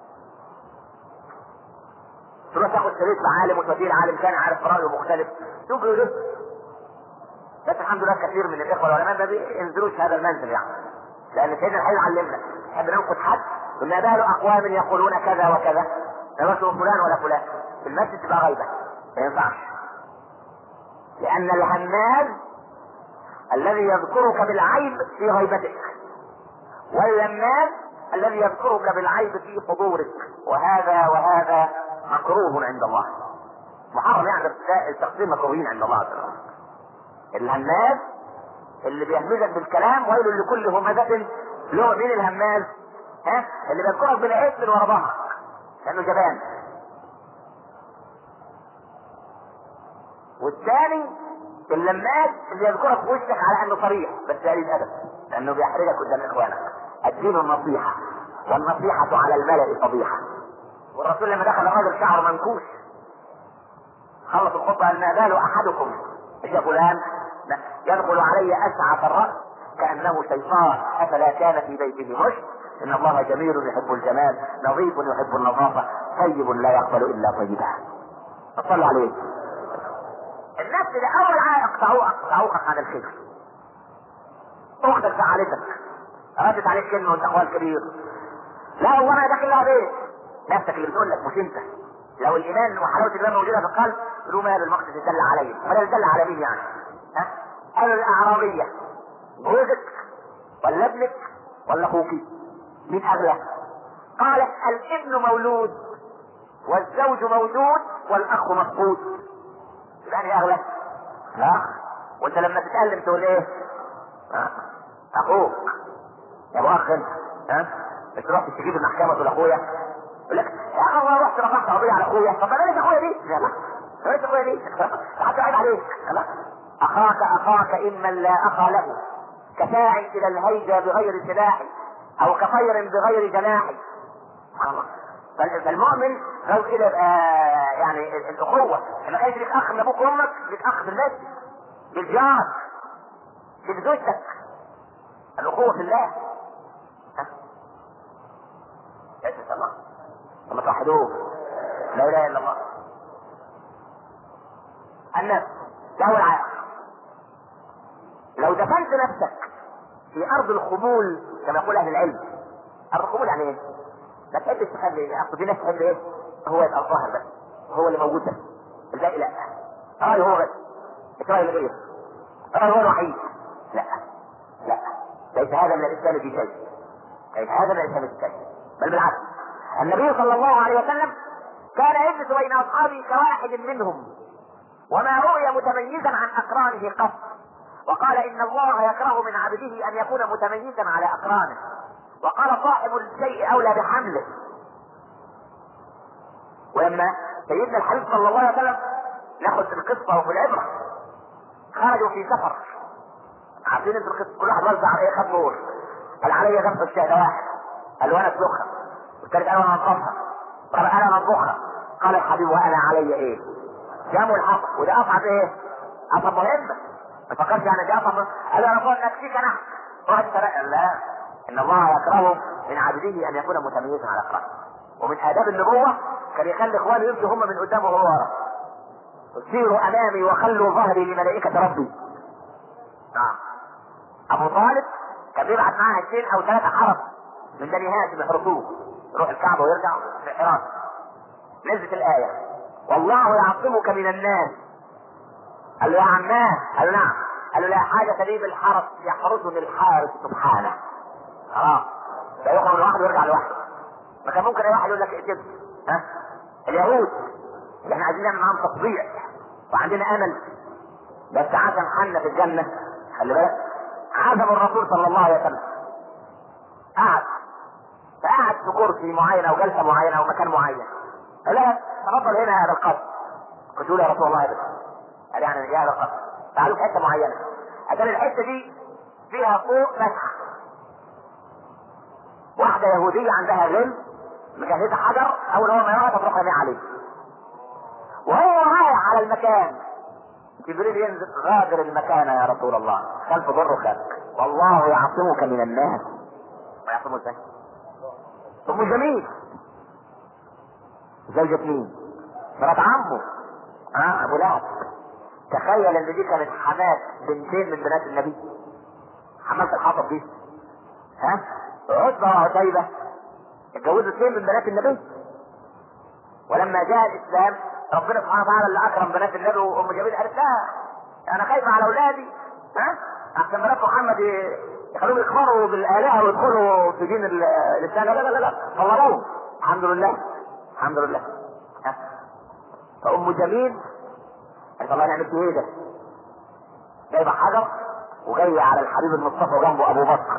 تروح تاخد شريط لعالم وتوديه لعالم كان عارف رأيه مختلف تجري له بس الحمد لله كثير من الاخوه العلماء ما بينزلوش هذا المنزل يعني لان سيدنا الحبيب علمنا نحب ننقد حد قلنا بال اقوام يقولون كذا وكذا لا فلان ولا فلان في المسجد تبقى غيبه ما ينفعش لان الهماز الذي يذكرك بالعيب في غيبتك واللماس الذي يذكرك بالعيب في حضورك وهذا وهذا مكروه عند الله محرم يعني التقسيم مكروهين عند الله تعالى الهماز اللي بيهمزك بالكلام ويل لكل همزة له مين الهماز ها اللي بيذكرك بالعيب من ورا ظهرك لانه جبان والثاني اللماس اللي يذكرك في وشك على انه صريح بس قليل ادب لانه بيحرجك قدام اخوانك الدين النصيحه والنصيحه على الملا فضيحه والرسول لما دخل الرجل شعره منكوش خلص الخطبه قال ما بال احدكم يا فلان يدخل علي اسعف الراس كانه شيطان افلا كان في بيته مشت ان الله جميل يحب الجمال نظيف يحب النظافه طيب لا يقبل الا طيبا صل عليه الناس اللي اول عائق تعوقك تعوقك عن الخير اختك زعلتك ردت عليك كلمه وانت اخوها الكبير لا والله انا داخل لها بيت نفسك اللي بتقول لك مش انت لو الايمان وحلاوه الايمان موجوده في القلب تقول مال المقصد يدل عليا ولا يدل على مين يعني ها قال الاعرابيه جوزك ولا ابنك ولا اخوك مين اغلى قالت الابن مولود والزوج موجود والاخ مفقود يعني اغلى لا وانت لما تتكلم تقول ايه ها؟ اخوك يا ابو اخ انت ها مش تروح تستجيب المحكمه تقول اخويا يقول لك يا اخي والله رحت رفعت قضيه على اخويا طب بلاش اخويا دي لا لا بلاش اخويا دي حتى عيب عليك لا اخاك اخاك اما لا اخا له كساع الى الهيجة بغير سلاح او كطير بغير جناح سبحان الله فالمؤمن لو كده يعني الاخوة لما كانش لك اخ من ابوك وامك لك اخ في المسجد بالجار لك زوجتك الاخوة في الله يا الله لما توحدوه لا اله الا الله النفس له العائق لو دفنت نفسك في ارض الخمول كما يقول اهل العلم ارض الخمول يعني ايه؟ ما تحبش تخلي اصل في ناس تحب ايه؟ هو يبقى الظاهر بس هو اللي موجود بس الباقي لا راي هو بس مش راي الغير راي هو الوحيد لا لا ليس هذا من الاسلام في شيء ليس هذا من الاسلام في شيء بل بالعكس النبي صلى الله عليه وسلم كان يجلس بين اصحابه كواحد منهم وما رؤي متميزا عن اقرانه قط وقال ان الله يكره من عبده ان يكون متميزا على اقرانه وقال صاحب الشيء اولى بحمله ولما سيدنا الحبيب صلى الله عليه وسلم ناخذ القصه وفي العبره خرجوا في سفر عارفين انتوا القصه كل واحد وزع ايه خد نور قال علي ذبح الشهد واحد قال وانا اسلخها والثالث قال انا انطفها قال انا انطخها قال الحبيب وانا علي ايه؟ جاموا الحق وده اصعب ايه؟ اصعب مهمه ما تفكرش يعني ده اصعب قال انا اقول نكفيك انا واحد فرق لا ان الله يكره من عبده ان يكون متميزا على اقرانه ومن اداب النبوه كان يخلي اخوانه يمشوا هم من قدامه وهو ورا سيروا امامي وخلوا ظهري لملائكه ربي نعم ابو طالب كان بيبعت معاه اثنين او ثلاثه حرس من بني هاشم يحرسوه يروح الكعبه ويرجع في حراسه نزلت الايه والله يعصمك من الناس قال له يا عماه قال له نعم قال له لا حاجه لي بالحرس يحرسني الحارس سبحانه اه لا يخرج لوحده ويرجع لوحده ما كان ممكن اي واحد يقول لك اقتل ها اليهود اللي احنا عايزين نعمل معاهم تطبيع وعندنا امل بس عشان حنا في الجنه خلي بالك عزم الرسول صلى الله عليه وسلم قعد فقعد في كرسي معين او جلسه معينه او مكان معين قال لا تفضل هنا هذا القصر قلت له يا رسول الله بس قال يعني يا هذا القصر تعالوا في حته معينه عشان الحته دي فيها فوق مسحه واحده يهوديه عندها غل مجهزه حجر اول هو ما يقع تروح رميه عليه وهو رايح على المكان جبريل ينزل غادر المكان يا رسول الله خلف ضر خلق والله يعصمك من الناس ما يعصمه ازاي ام جميل زوجة مين مرات عمه اه ابو لهب تخيل ان دي كانت حماة بنتين من بنات النبي حماة الحطب دي ها عتبة وعتيبة اتجوزوا اثنين من بنات النبي ولما جاء الاسلام ربنا سبحانه وتعالى اللي اكرم بنات النبي وام جميل قالت لا انا خايفه على اولادي ها احسن بنات محمد يخلوهم يكفروا بالالهه ويدخلوا في دين الاسلام لا لا لا لا طلبوهم الحمد لله الحمد لله فام جميل قالت الله نعمل ايه ده؟ جايبه حجر وجايه على الحبيب المصطفى جنبه ابو بكر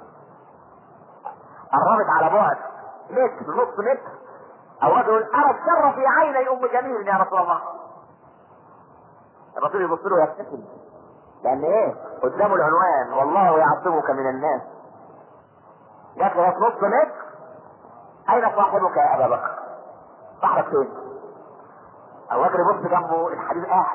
قربت على بعد متر نص متر او رجل ارى الشر في عيني ام جميل يا رسول الله الرسول يبص له يبتسم لان ايه قدامه العنوان والله يعصمك من الناس جات له نص متر اين صاحبك يا ابا بكر صاحبك فين ابو بكر يبص جنبه الحبيب قاعد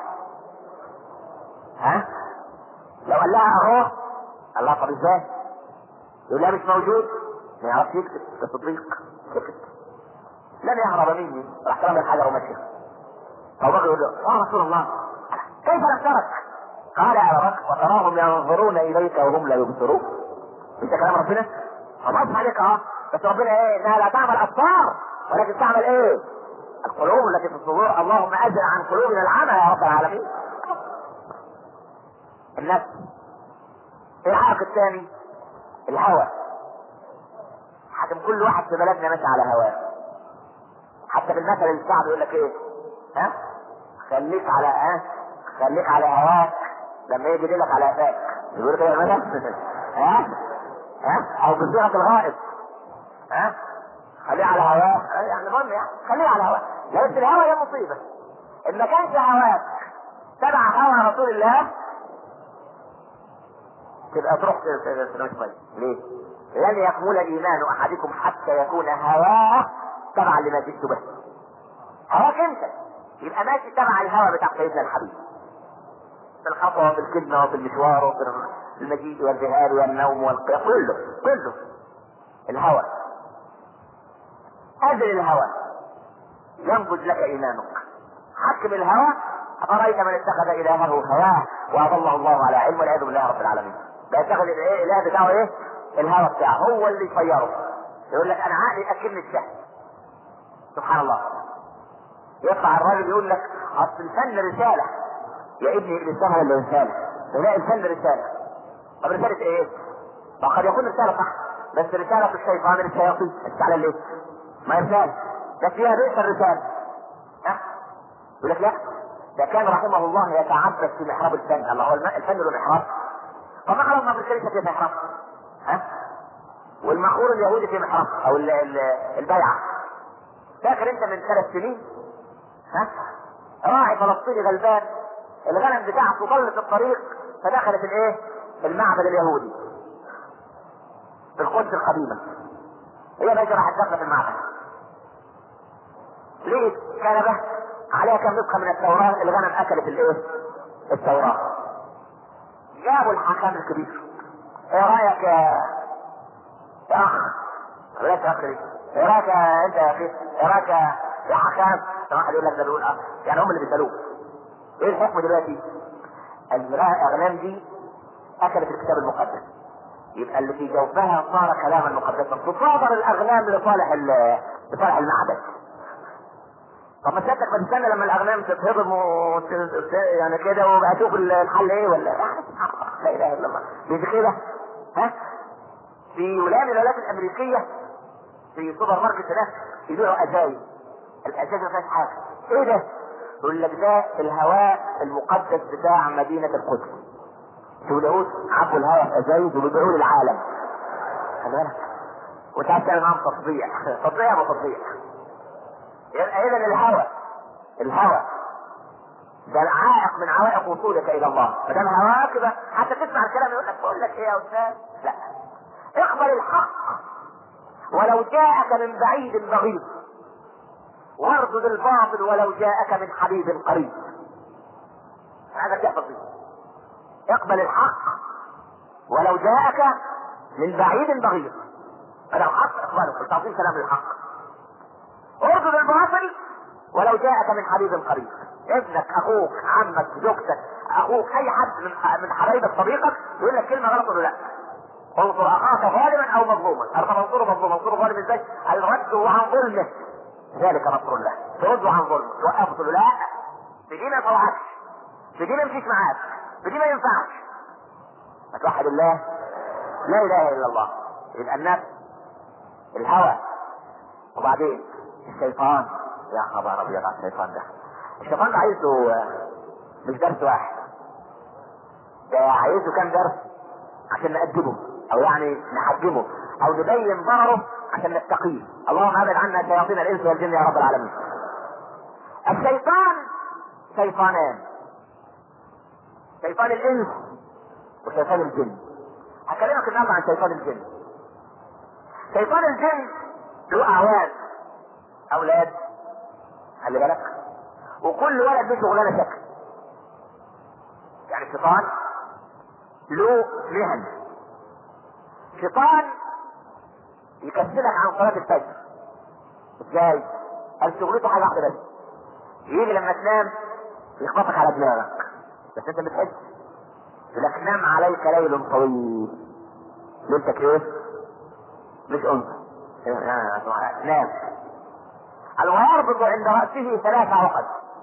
ها لو قال لها اهو قال لها طب ازاي يقول لها مش موجود ما يعرفش يكتب ده صديق سكت لن يهرب مني راح كلام الحجر ومشي ابو بكر يقول له يا رسول الله كيف لم ترك؟ قال يا بكر وتراهم ينظرون اليك وهم لا يبصرون انت كلام ربنا؟ خلاص عليك اه بس ربنا ايه؟ انها لا تعمل ابصار ولكن تعمل ايه؟ القلوب التي في الصدور اللهم اجل عن قلوبنا العمى يا رب العالمين النفس العائق الثاني الهوى حكم كل واحد في بلدنا ماشي على هواه حتى في المثل الشعبي يقول لك ايه ها خليك على ها خليك على هواك لما يجي لك على قفاك يقول كده المثل ها ها او بصيغه الغائب ها خليه على هواه يعني المهم يعني خليه على هواه لان الهوى هي مصيبه ان ما كانش هواك تبع هوى رسول الله تبقى تروح في كويس ليه؟ لن يكمل ايمان احدكم حتى يكون هواه تبعا لما جئت به هواك انت يبقى ماشي تبع الهوى بتاع سيدنا الحبيب في الخطوه وفي الكلمه وفي المشوار وفي المجيء والذهاب والنوم والقيام كله كله الهوى أزل الهوى ينبذ لك إيمانك حكم الهوى أفرأيت من اتخذ إلهه هواه وأضله الله على علم والعياذ بالله رب العالمين بيتخذ الايه الاله بتاعه ايه؟ الهوى بتاعه هو اللي يطيره يقول لك انا عقلي اكلني الشهد سبحان الله يطلع الراجل يقول لك اصل الفن رساله يا ابني الانسان ولا رساله؟ لا الفن رساله طب رساله ايه؟ ما قد يكون رساله صح بس رساله الشيطان الشياطين الشعلة ليه؟ ما رساله ده فيها بئس الرساله ها؟ يقول لك لا ده كان رحمه الله يتعبد في محراب الفن الله هو الفن له محراب طب ما في الكنيسه في محراب ها والمخور اليهودي في محراب او ال ال البيعه فاكر انت من ثلاث سنين ها راعي فلسطيني غلبان الغنم بتاعته ضلت الطريق فدخلت الايه المعبد اليهودي في القدس القديمه هي بقى راحت داخله في المعبد ليه كنبه عليها كم نسخه من التوراه الغنم اكلت الايه التوراه جابوا الحكام الكبير ايه رايك يا يا اخ بلاش يا اخ ايه رايك انت يا اخي ايه رايك يا حكام واحد يقول لك ده بيقول اه يعني هم اللي بيسالوه ايه الحكم دلوقتي؟ الاغنام دي اكلت الكتاب المقدس يبقى اللي في جوفها صار كلاما مقدسا تصادر الاغنام لصالح لصالح المعبد طب ما سيادتك ما تستنى لما الاغنام تتهضم و يعني كده وبقى اشوف الحل ايه ولا لا اله الا الله مش كده ها في ولايه من الولايات الامريكيه في سوبر ماركت هناك يبيعوا ازايز الازايز ما فيهاش حاجه ايه ده؟ يقول لك ده الهواء المقدس بتاع مدينه القدس شوف اليهود عبوا الهواء في ازايز وبيبيعوه للعالم خلي بالك وانت عايز تعمل معاهم تطبيع تطبيع وتطبيع يبقى اذا الهوى الهوى ده العائق من عوائق وصولك الى الله ما دام هواك يبقى حتى تسمع الكلام يقول لك بقول لك ايه يا استاذ لا اقبل الحق ولو جاءك من بعيد بغيض واردد الباطل ولو جاءك من حبيب قريب هذا تحفظ فيه اقبل الحق ولو جاءك من بعيد بغيض هذا الحق اقبله تعطيه كلام الحق اردد الباطل ولو جاءك من حبيب قريب ابنك اخوك عمك زوجتك اخوك اي حد من من حبايبك صديقك يقول لك كلمه غلط ولا لا انصر اخاك ظالما او مظلوما انا انصره مظلوم انصره ظالم ازاي؟ الرد عن ظلمه ذلك نصر الله ترد عن ظلمه توقفه له لا في دي ما ينفعكش في دي ما يمشيش معاك في دي ما ينفعش توحد الله لا اله الا الله يبقى النفس الهوى وبعدين الشيطان يا خبر ابيض على الشيطان ده الشيطان ده عايزه مش درس واحد ده عايزه كام درس عشان نأدبه او يعني نحجمه او نبين ضرره عشان نتقيه اللهم ابعد عنا شياطين الانس والجن يا رب العالمين الشيطان شيطانان شيطان الانس وشيطان الجن هكلمك النهارده عن شيطان الجن شيطان الجن له اعوان اولاد خلي بالك وكل ولد له شغلانه شكل يعني الشيطان له مهن شيطان يكسلك عن صلاة الفجر ازاي؟ قال شغلته حاجة واحدة بس يجي لما تنام يخبطك على دماغك بس انت بتحس يقول لك نام عليك ليل طويل ليلتك ايه؟ مش انثى نام قال ويربط عند رأسه ثلاث عقد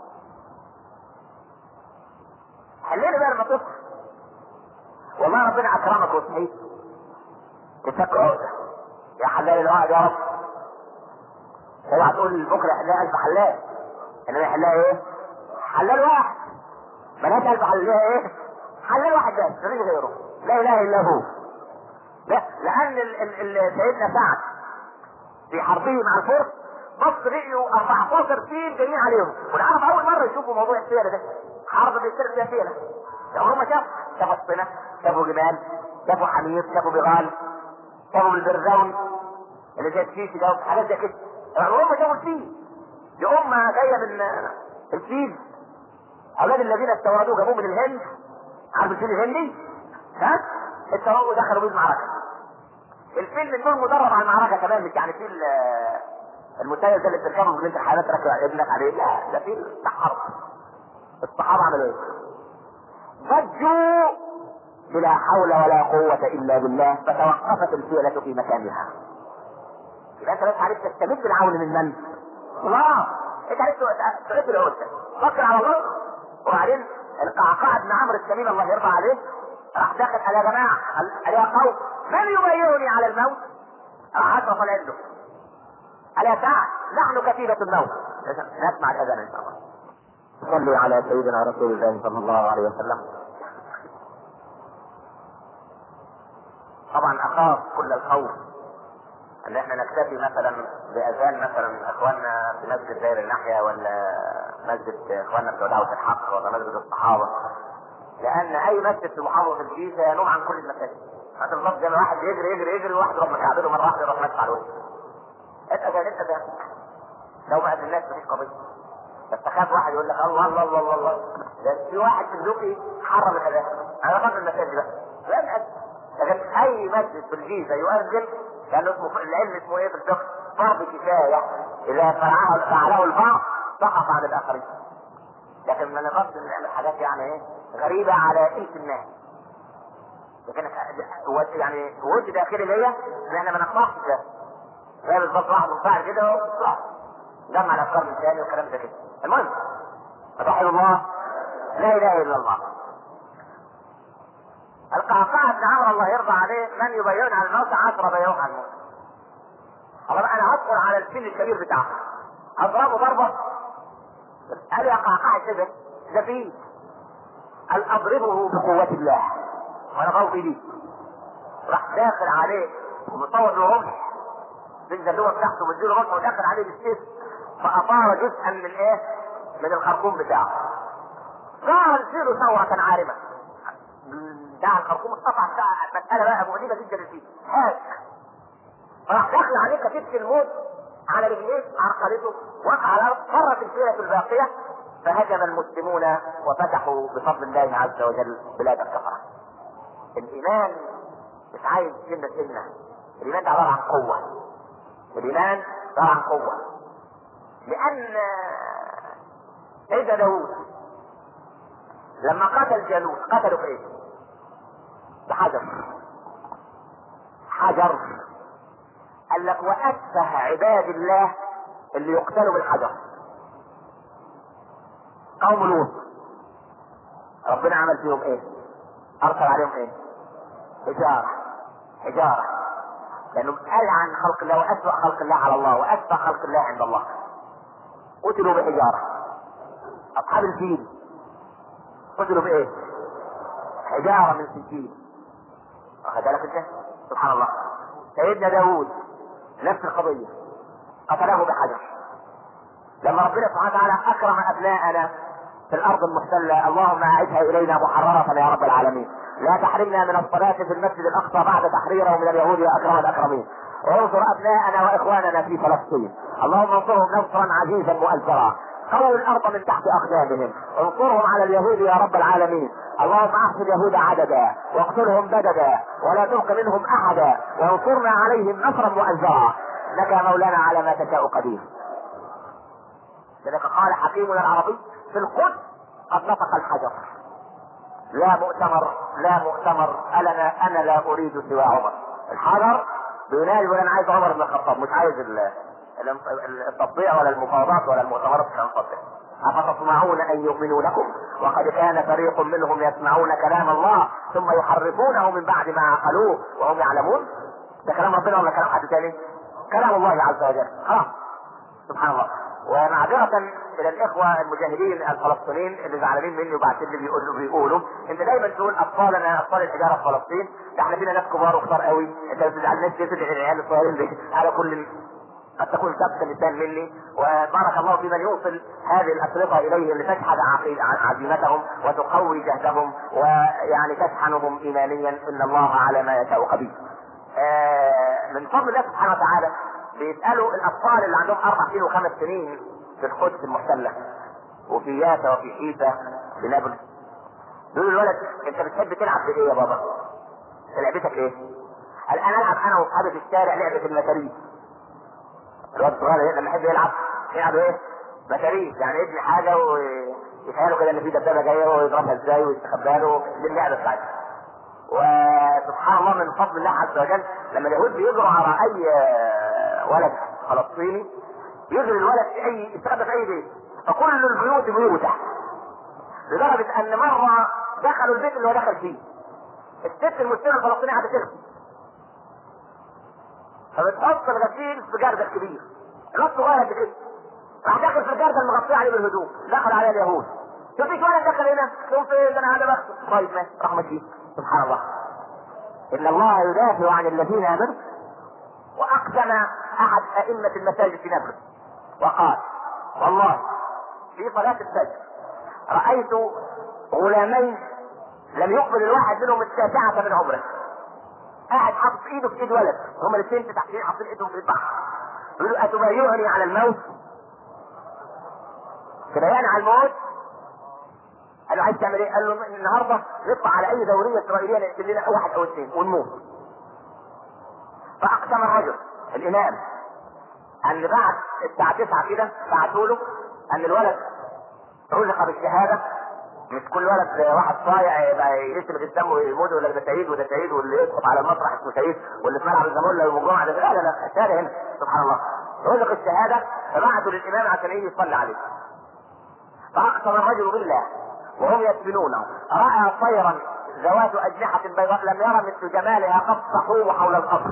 حلينا بقى لما تصحى والله ربنا اكرمك وصحيت تفك عقده يا حلال العقد يا رب اوعى تقول بكره يحلها الف حلال انما يحلها ايه؟ حلال واحد ملهاش الف حلال ايه؟ حلال واحد بس مفيش غيره لا اله الا هو لا لان ال ال ال سيدنا سعد في حربه مع الفرس بص لقيوا 14 فيل جايين عليهم والعرب اول مره يشوفوا موضوع السيره ده حرب بيصير فيها سيره يعني هم شافوا شافوا الصنة شافوا جمال شافوا حمير شافوا بغال شافوا البرزون اللي زي الشيشي ده حاجات زي كده يعني هم شافوا الفيل دي امه جايه من الفيل اولاد الذين استوردوه جابوه من الهند عارف الفيل الهندي ها استوردوا دخلوا بيه المعركه الفيل من دول مدرب على المعركه كمان مش يعني فيل المسير ده اللي بتركبه في الامتحانات راكب ابنك عليه لا ده فيل بتاع حرب الصحابه عملوا ايه؟ ضجوا بلا حول ولا قوة إلا بالله فتوقفت الفيلة في مكانها. يبقى أنت بس عرفت تستمد العون من من؟ الله أنت عرفت تعرف العود فكر على الله وبعدين القعقاع بن عمرو التميم الله يرضى عليه راح داخل على يا جماعة قال يا قوم من يبايعني على الموت؟ راح أشرف عنده قال يا سعد نحن كتيبة الموت نسمع الأذان إن شاء الله صلوا على سيدنا رسول الله صلى الله عليه وسلم طبعا اخاف كل الخوف ان احنا نكتفي مثلا باذان مثلا اخواننا في مسجد داير الناحيه ولا مسجد اخواننا بتوع دعوه الحق ولا مسجد الصحابه لان اي مسجد في محافظه الجيزه ينوم عن كل المساجد انت بالظبط زي ما واحد يجري يجري يجري وواحد يروح مكعبله مره واحده يروح ماسك على الوجه اتأذن اتأذن لو ما الناس مفيش قضيه بس تخاف واحد يقول لك الله الله الله الله, الله. ده في واحد في الدوقي حرم الاذان انا بقدر المساجد بقى لا نأذن لكن اي مسجد في الجيزه يؤذن لانه اسمه العلم اسمه ايه في الفقه فرض كفايه اذا فعله فعله البعض سقط عن الاخرين لكن ما نقصد نعمل حاجات يعني ايه غريبه على الف الناس لكن يعني وجه داخلي ليا ان احنا ما نقطعش ده زي بالظبط واحد منفعل كده جمع الافكار من ثاني والكلام ده كده المهم فتوحد الله لا اله الا الله القعقاع بن عمرو الله يرضى عليه من يبايعون على الموت عشرة بايعوه على الموت طبعا انا هدخل على السن الكبير بتاعه اضربه ضربه قال يا قعقاع كده ده فيه قال اضربه بقوة الله وانا غوطي ليه راح داخل عليه ومصور له رمح بالزلوه بتاعته ومديله رمح وداخل عليه بالسيف فاطار جزءا من ايه؟ من الخرطوم بتاعه ظهر له ثورة عارمة بتاع الخرطوم اتقطع مسألة بقى مؤلمة جدا فيه هاك راح داخل عليه كتيبة الموت على رجليه عرقلته وقع على الارض مرت الفيلة الباقية فهجم المسلمون وفتحوا بفضل الله عز وجل بلاد الكفرة الإيمان مش عايز سنة سنة الإيمان ده عبارة عن قوة الإيمان عبارة عن قوة لأن سيدنا داوود لما قتل جالوت قتلوا في ايه؟ بحجر حجر قال لك وأتفه عباد الله اللي يقتلوا بالحجر قوم لوط ربنا عمل فيهم ايه؟ أرسل عليهم ايه؟ حجارة حجارة لأنه ألعن خلق الله وأسوأ خلق الله على الله وأسوأ خلق الله عند الله قتلوا بحجارة أصحاب الفيل قتلوا بإيه؟ حجارة من سجين واخد بالك أنت؟ سبحان الله سيدنا داوود نفس القضية قتله بحجر لما ربنا سبحانه وتعالى أكرم أبناءنا في الأرض المحتلة اللهم أعدها إلينا محررة يا رب العالمين لا تحرمنا من الصلاة في المسجد الأقصى بعد تحريره من اليهود يا أكرم الأكرمين وانصر أبناءنا وإخواننا في فلسطين اللهم انصرهم نصرا عزيزا مؤزرا قووا الأرض من تحت أقدامهم انصرهم على اليهود يا رب العالمين اللهم احصي اليهود عددا واقتلهم بددا ولا تبق منهم أحدا وانصرنا عليهم نصرا مؤزرا لك يا مولانا على ما تشاء قدير لذلك قال حكيمنا العربي في القدس قد نطق الحجر لا مؤتمر لا مؤتمر انا انا لا اريد سوى عمر الحجر بينادي يقول انا عايز عمر بن الخطاب مش عايز ال- ال- التطبيع ولا المفاوضات ولا المؤتمرات مش هنطبق أفتطمعون أن يؤمنوا لكم وقد كان فريق منهم يسمعون كلام الله ثم يحرفونه من بعد ما عقلوه وهم يعلمون ده كلام ربنا ولا كلام حد تاني؟ كلام الله عز وجل خلاص سبحان الله ومعذرة إلى الإخوة المجاهدين الفلسطينيين اللي زعلانين مني وبعتين لي بيقولوا بيقولوا أنت دايما تقول أطفالنا أطفال الحجارة في فلسطين ده احنا فينا ناس كبار وكتار قوي أنت ما تزعلناش ليه تدعي العيال الصغيرين دي على كل قد تكون سبق لسان مني وبارك الله في من يوصل هذه الأشرطة إليهم لتشحذ عقيد- عزيمتهم وتقوي جهدهم ويعني تشحنهم إيمانيا إن الله على ما يشاء قدير. آه، من فضل الله سبحانه وتعالى بيسألوا الأطفال اللي عندهم أربع سنين وخمس سنين في القدس المحتلة وفي يافا وفي حيفا في نابلس يقولوا الولد أنت بتحب تلعب بإيه يا بابا؟ لعبتك إيه؟ قال أنا ألعب أنا وأصحابي في الشارع لعبة المتاريس الواد الصغير لما يحب يلعب يلعب ايه؟ متاريس يعني يبني حاجه ويتخيلوا كده ان في دبابه جايه ويضربها ازاي ويستخبى له دي اللعبه بتاعتها. وسبحان الله من فضل الله عز وجل لما اليهود بيجروا على اي ولد فلسطيني يجري الولد في اي يستخبى في اي بيت فكل البيوت بيوته لدرجه ان مره دخلوا البيت اللي هو دخل فيه الست المسلمه الفلسطينيه قاعده تغسل فبتحط الغسيل في جردل كبير الواد صغير قد كده راح داخل في الجردل المغطيه عليه بالهدوم دخل عليه اليهود شوف في ولد دخل هنا شوف فين ده انا هذا بغسل طيب ماشي راح ماشي سبحان الله ان الله يدافع عن الذين امنوا واقسم احد ائمه المساجد في نابلس وقال والله في صلاه الفجر رايت غلامين لم يقبل الواحد منهم التاسعه من عمره قاعد حاطط ايده في ايد ولد هما الاثنين تحتين حاطين ايدهم في ايد بعض يقولوا اتبايعني على الموت تبايعني على الموت قال له عايز تعمل ايه؟ قال له النهارده نطلع على اي دوريه اسرائيليه نقتل لنا واحد او اثنين ونموت. فاقسم الرجل الامام ان بعد الساعه 9 كده بعتوا له ان الولد رزق بالشهاده مش كل ولد واحد صايع يبقى يرسم الدم ويموت ولا ده شهيد وده شهيد واللي يسقط على المسرح اسمه شهيد واللي في ملعب الزمالة يوم الجمعه ده لا لا لا الشهاده هنا سبحان الله رزق الشهاده فبعتوا للامام عشان يجي يصلي عليه فاقسم الرجل بالله وهم يسبنونه راى طيرا ذوات اجنحه بيضاء لم يرى مثل جمالها قد صحوه حول القبر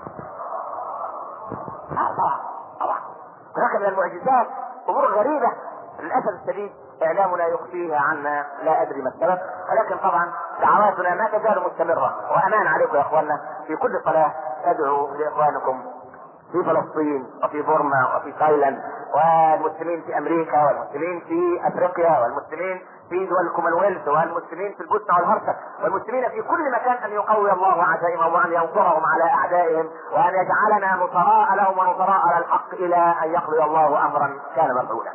آه طبعا طبعا هناك من المعجزات امور غريبه للاسف الشديد اعلامنا يخفيها عنا لا ادري ما السبب ولكن طبعا دعواتنا ما تزال مستمره وامان عليكم يا اخواننا في كل صلاه تدعو لاخوانكم في فلسطين وفي بورما وفي تايلاند والمسلمين في امريكا والمسلمين في افريقيا والمسلمين في دول الكومنولث والمسلمين في البوسنه والهرسك والمسلمين في كل مكان ان يقوي الله عزائمهم وان ينصرهم على اعدائهم وان يجعلنا نصراء لهم ونصراء على الحق الى ان يقضي الله امرا كان مفعولا.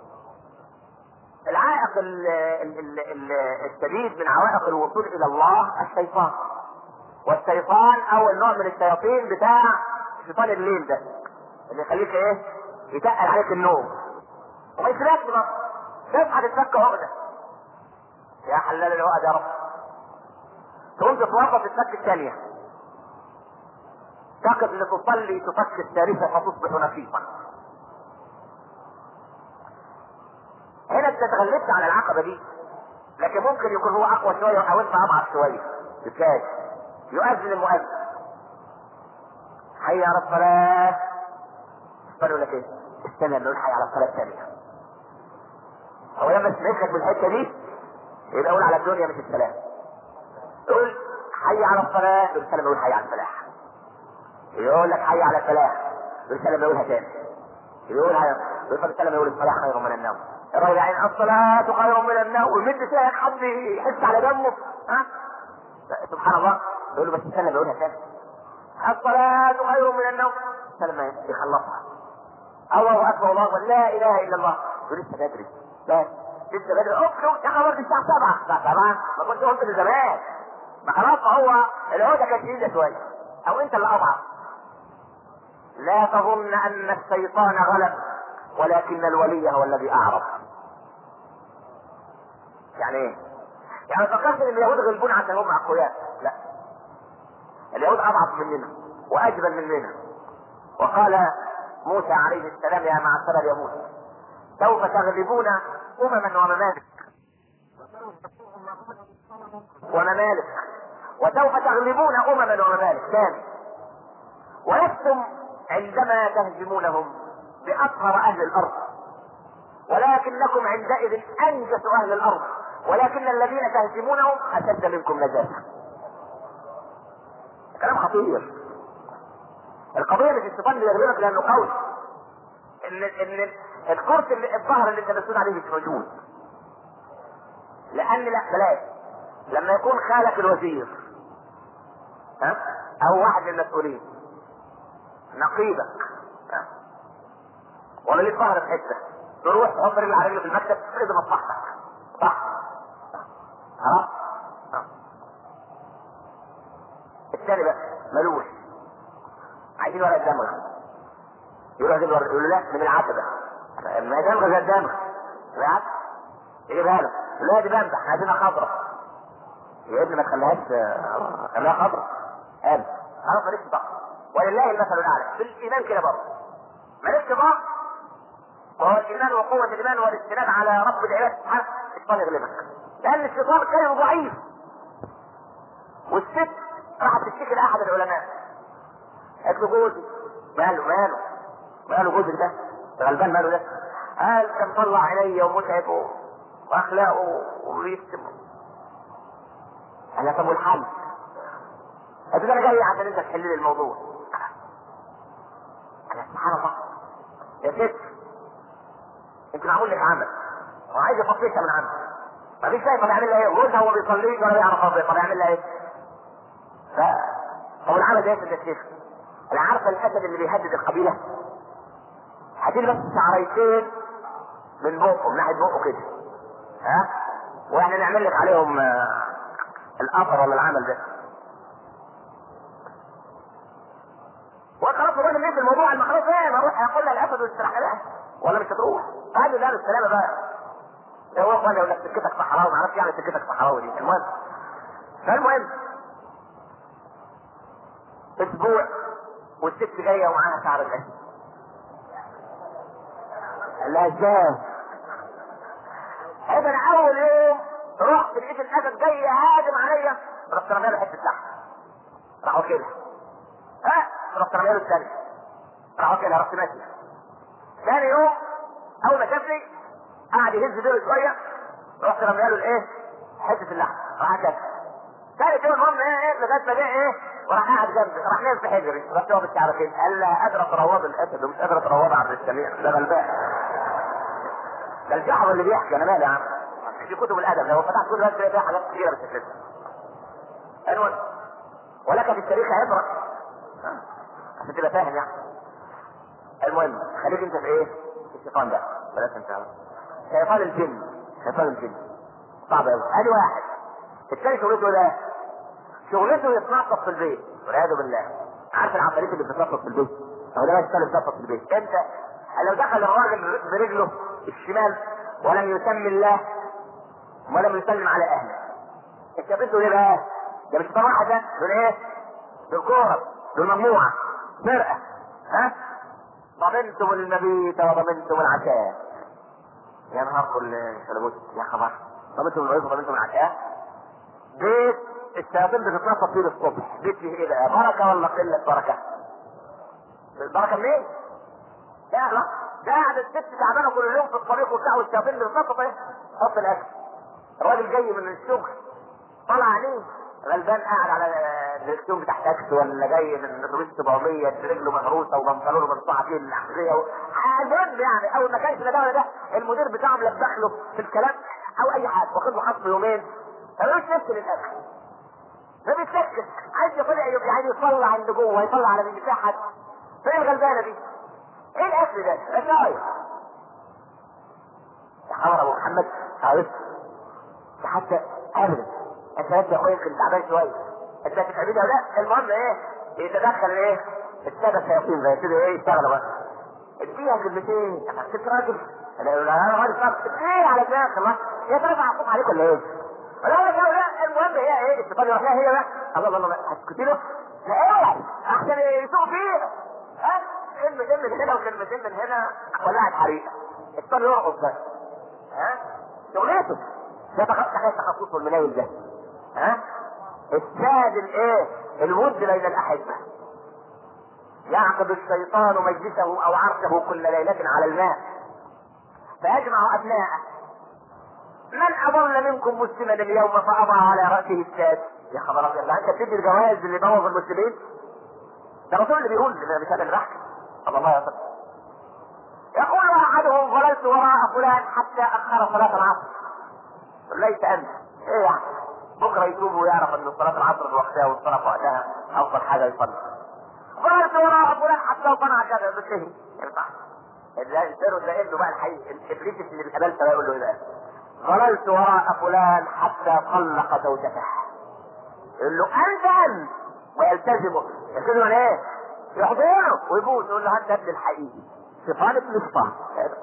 العائق ال ال ال ال الشديد من عوائق الوصول الى الله الشيطان. والشيطان اول نوع من الشياطين بتاع شيطان الليل ده اللي يخليك ايه؟ يتقل عليك النوم. وما يسيبكش بقى. تصحى تتفك عقده. يا حلال العقد يا رب. تقوم تتوضا تتفك الثانيه. تقف لتصلي تفك الثالثه فتصبح نفيسا. هنا انت اتغلبت على العقبه دي لكن ممكن يكون هو اقوى شويه او انت اضعف شويه ازاي؟ يؤذن المؤذن حي على الصلاة يقول لك ايه؟ استنى نقول حي على الصلاة الثانية هو لما تمسك بالحتة دي يبقى اقول على الدنيا مش السلام تقول حي على الصلاة يقول سلام يقول حي على الفلاح يقول لك حي على الفلاح يقول سلام يقولها تاني يقول حي يقول سلام يقول الصلاة خير من النوم الراجل يعني الصلاة خير من النوم ويمد فيها حد يحس على دمه ها سبحان الله يقول له بس سلم يقولها تاني الصلاة خير من النوم سلم يخلصها الله اكبر الله اكبر لا اله الا الله يقول لسه بدري لا لسه بدري اخرج يا خبر دي الساعة 7 الساعة 7 ما كنتش قلت من زمان ما خلاص ما هو العودة كانت جديدة شوية او انت اللي اضعف لا تظن ان الشيطان غلب ولكن الولي هو الذي اعرض يعني ايه؟ يعني فكرت ان اليهود غلبون عشان هم اقوياء لا اليهود اضعف مننا واجبل مننا وقال موسى عليه السلام يا معشر اليهود سوف تغلبون امما وممالك وممالك وسوف تغلبون امما وممالك ثاني ولستم عندما تهزمونهم باطهر اهل الارض ولكنكم عندئذ انجس اهل الارض ولكن الذين تهزمونهم اشد منكم نجاسه كلام خطير القضيه مش الشيطان اللي يغلبك لانه قوي ان ان الكرسي اللي الظهر اللي انت مسؤول عليه مش موجود لان لا بلاش لما يكون خالك الوزير ها او واحد من المسؤولين نقيبك ها ولا ليك ظهر في حته تروح تحط رجل على رجل في المكتب تفرد مصلحتك صح ها الثاني بقى ملوش عايزين ورقه دمغ يروح يجيب ورقه يقول له لا من العتبه ما دمغ زي الدمغ العتبه يجيبها له لا دي بامبح احنا عايزينها خضراء يا ابني ما تخليهاش خليها خضراء قال خلاص مالكش ضغط ولله المثل الاعلى في الايمان كده برضه مالكش ضغط وهو الايمان وقوه الايمان والاستناد على رب العباد سبحانه الشيطان يغلبك لان الشيطان كان ضعيف والست راحت تشتكي لاحد العلماء قالت له جوزي ماله ماله ماله جوزك ده غلبان ماله ده قال كان طلع عينيا ومتعب واخلاقه وبيشتم قال طب والحل؟ قالت انا جاي عشان انت تحل لي الموضوع انا سبحان الله يا ست انت معمول لك عمل وعايز يفصلها من عمل مفيش شيء طب يعمل لها ايه؟ جوزها هو بيصليش ولا بيعرف ربنا طب يعمل لها ايه؟ ف طب العمل ده يا الشيخ انا عارفه الاسد اللي بيهدد القبيله هديل بس شعريتين من بقه من ناحيه بقه كده ها واحنا نعمل لك عليهم آه، الاثر ولا العمل ده وخلاص الراجل ليه في الموضوع ما خلاص ايه ما اروح اقول لها الاسد واستراح لها ولا مش هتروح قال له لا بالسلامه بقى ده هو قال لك سكتك صحراوي ما اعرفش يعني سكتك صحراوي دي المهم فالمهم اسبوع والست جايه ومعاها شعر الاسد قال لها ازاي؟ انا اول يوم رحت لقيت الاسد جاي هاجم عليا رحت رميها له حته لحم راح واكلها ها رحت رميها له الثاني راح واكلها رحت ماشي ثاني يوم اول ما شافني قعد يهز بيه شويه رحت رميها له الايه؟ حته اللحم راح اكلها ثالث يوم المهم ايه ايه لغايه ما جه ايه وراح قاعد جنبي راح نام في حجري رحت واقف الشعر كده قال لا قادر اتروض الاسد ومش قادر اتروض عبد السميع ده غلبان ده الجحر اللي بيحكي انا مالي يا عم في كتب الادب لو فتحت كل هذا فيها حاجات كثيره بس كده المهم ولك في التاريخ عبره ها، عشان تبقى فاهم يعني المهم خليك انت في ايه؟ في الشيطان ده بلاش انت شيطان الجن شيطان الجن صعب قوي ادي واحد الثاني شغلته ايه بقى؟ شغلته يتنطط في البيت والعياذ بالله عارف العفاريت اللي بتتنطط في البيت هو ده بيشتغل بيتنطط في البيت انت لو دخل الراجل برجله الشمال ولم يسمي الله ولم يسلم على اهله انت بتقول ايه بقى؟ ده مش صراحه ده دول ايه؟ دول كوره دول مجموعه فرقه ها؟ ضمنتم المبيت وضمنتم العشاء يا نهار كل شلبوت يا خبر ضمنتم المبيت وضمنتم العشاء بيت الشياطين بتتنطط فيه الصبح بيت فيه ايه بقى بركه ولا قله بركه؟ البركه منين؟ لا لا ده قاعد الست تعبانه كل يوم في الطريق وبتاع والشياطين بتتنطط ايه؟ حط الاكل الراجل جاي من الشغل طلع عليه غلبان قاعد على الدركسيون بتاع تاكسي ولا جاي من اتوبيس 700 رجله مهروسه وبنطلونه منصوعه فيه الاحذيه و... المهم يعني اول ما كانش لا ده ولا ده المدير بتاعه ملبخ له في الكلام او اي حاجه واخد له خصم يومين ملوش نفس للاكل ما بيتسكت عايز يطلع يعني يطلع عند جوه يطلع على من بتاع حد فين الغلبانه دي؟ ايه الاكل ده؟ رشاير يا حمر ابو محمد عرفت حتى ابدا انت انت يا اخويا يمكن تعبان شويه انت هتتعبني ولا لا المهم ايه يتدخل ايه الساده الشياطين زي كده ايه يشتغلوا بقى اديها كلمتين انا كنت راجل انا انا راجل صعب ايه على دماغك الله هي ترفع الصوت عليك ولا ايه؟ ولا لا لا لا المهم هي ايه الشيطان يروح لها هي بقى الله الله الله هتسكتي له؟ لا ايه احسن يسوق فيه ها كلمتين من هنا وكلمتين من هنا ولعت حريقه الشيطان يرقص بقى ها شغلته ده تخيل تخصصه المنايل ده ها الساد الايه الود بين الاحبه يعقد الشيطان مجلسه او عرشه كل ليله على الماء فيجمع ابناءه من اضل منكم مسلما اليوم فاضع على راسه الساد يا خبر ابيض ده انت بتدي الجوائز اللي بوظ المسلمين ده الرسول اللي بيقول مش انا اللي بحكي الله الله يا يقول احدهم ظللت وراء فلان حتى اخر صلاه العصر ليس انت ايه يعني بكره يتوب ويعرف ان صلاه العصر في وقتها والصلاه في وقتها افضل حاجه يصلي ظللت وراء فلان حتى صنع كذا بتنتهي ينفع الانسان ده ابنه بقى الحقيقي الابليس اللي بالقبل بقى يقول له ايه بقى ظللت وراء فلان حتى طلق زوجته يقول له انت انت ويلتزمه يلتزمه ايه؟ يحضنه ويبوس يقول له انت ابن الحقيقي شيطان ابن شيطان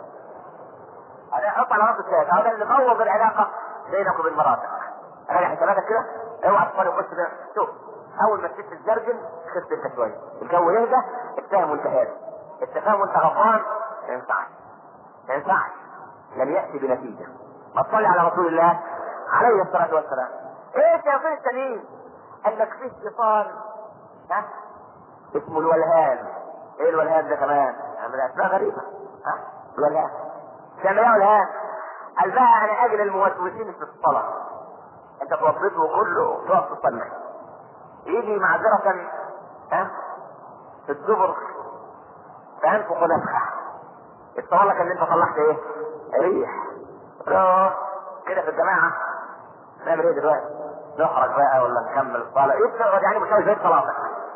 هذا حط على راس الشاهد هذا اللي بوظ العلاقه بينك وبين مراتك راجع حساباتك كده اوعى تدخل يخش شوف اول ما تشوف الزرجن خف انت شويه الجو يهدى اتفاهم وانت هادي التفاهم وانت غضبان ما ينفعش ما ينفعش لن ياتي بنتيجه ما تصلي على رسول الله عليه الصلاه والسلام ايه الشياطين التانيين قال لك فيه شيطان ها اسمه الولهان ايه الولهان ده كمان يعني اسماء غريبه ها الولهان تعمل ايه الولهان قال بقى انا اجل الموسوسين في الصلاه انت توظفه كله تقف تصلي يجي معذرة ها في الدبر فينفخ نفخة يتصور لك ان انت طلعت ايه؟ ريح اه كده في الجماعة نعمل ايه دلوقتي؟ نخرج بقى ولا نكمل الصلاة؟ ايه بتقعد يعني مش زي صلاتك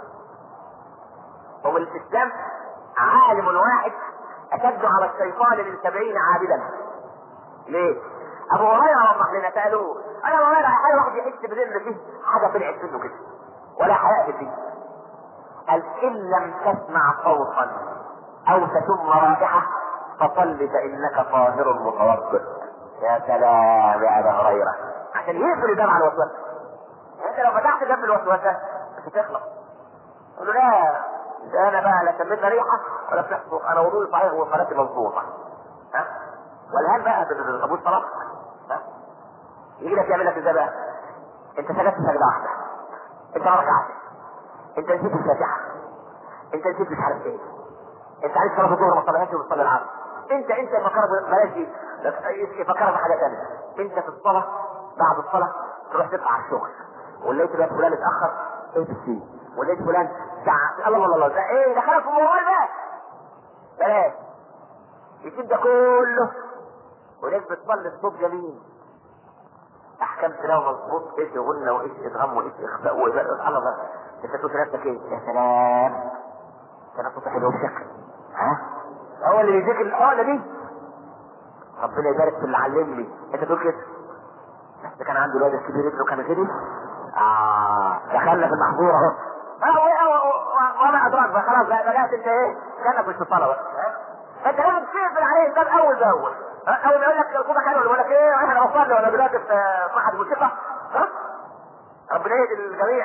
هو الاسلام عالم واحد اشد على الشيطان من سبعين عابدا ليه؟ ابو هريره وضح لنا سالوه انا ابو هريره حاجه واحد يحس بذل فيه حاجه طلعت منه كده ولا حياء في الدين قال ان لم تسمع صوتا او تشم رائحه فصل فانك طاهر متوضئ يا سلام يا ابا هريره عشان يقفل الباب على الوسوسه انت لو فتحت باب الوسوسه مش هتخلص تقول له لا ده انا بقى لا شميت ريحه ولا بتحفظ انا وضوئي صحيح وصلاتي مظبوطه ها والهان بقى بالقبول صلاه ها يجي لك يعمل لك ازاي بقى انت سجدت سجده واحده انت ما ركعتش انت نسيت الفاتحه انت نسيت مش عارف ايه انت عايز صلاه الظهر ما صليتش وبتصلي العصر انت انت فكرت بلاش دي فكرت بحاجه ثانيه انت في الصلاه بعد الصلاه تروح تطلع على الشغل ولقيت بقى فلان اتاخر ايه فيه ولقيت فلان ساعه الله الله الله ده ايه دخلك في الموبايل بقى بلاش يسيب ده كله وناس بتصلي بصوت جميل احكام تلاوه مظبوط ايش غنى وايش ادغام وايش اخفاء وإباء سبحان الله انت تقول في نفسك ايه يا سلام ده صوت حلو بشكل ها هو اللي بيذكر الاولى دي ربنا يبارك في اللي علمني انت تقول كده بس كان عنده الواد الكبير ابنه كان كده اه دخلنا في المحظور اهو اه وما ادراك بقى خلاص بقى بدات انت ايه كانك مش في الصلاه بقى فانت لازم تقفل عليه الباب اول باول اول ما يقول لك الركوبه حلوه يقول لك ايه احنا بصلي ولا دلوقتي في معهد موسيقى ها ربنا يهدي الجميع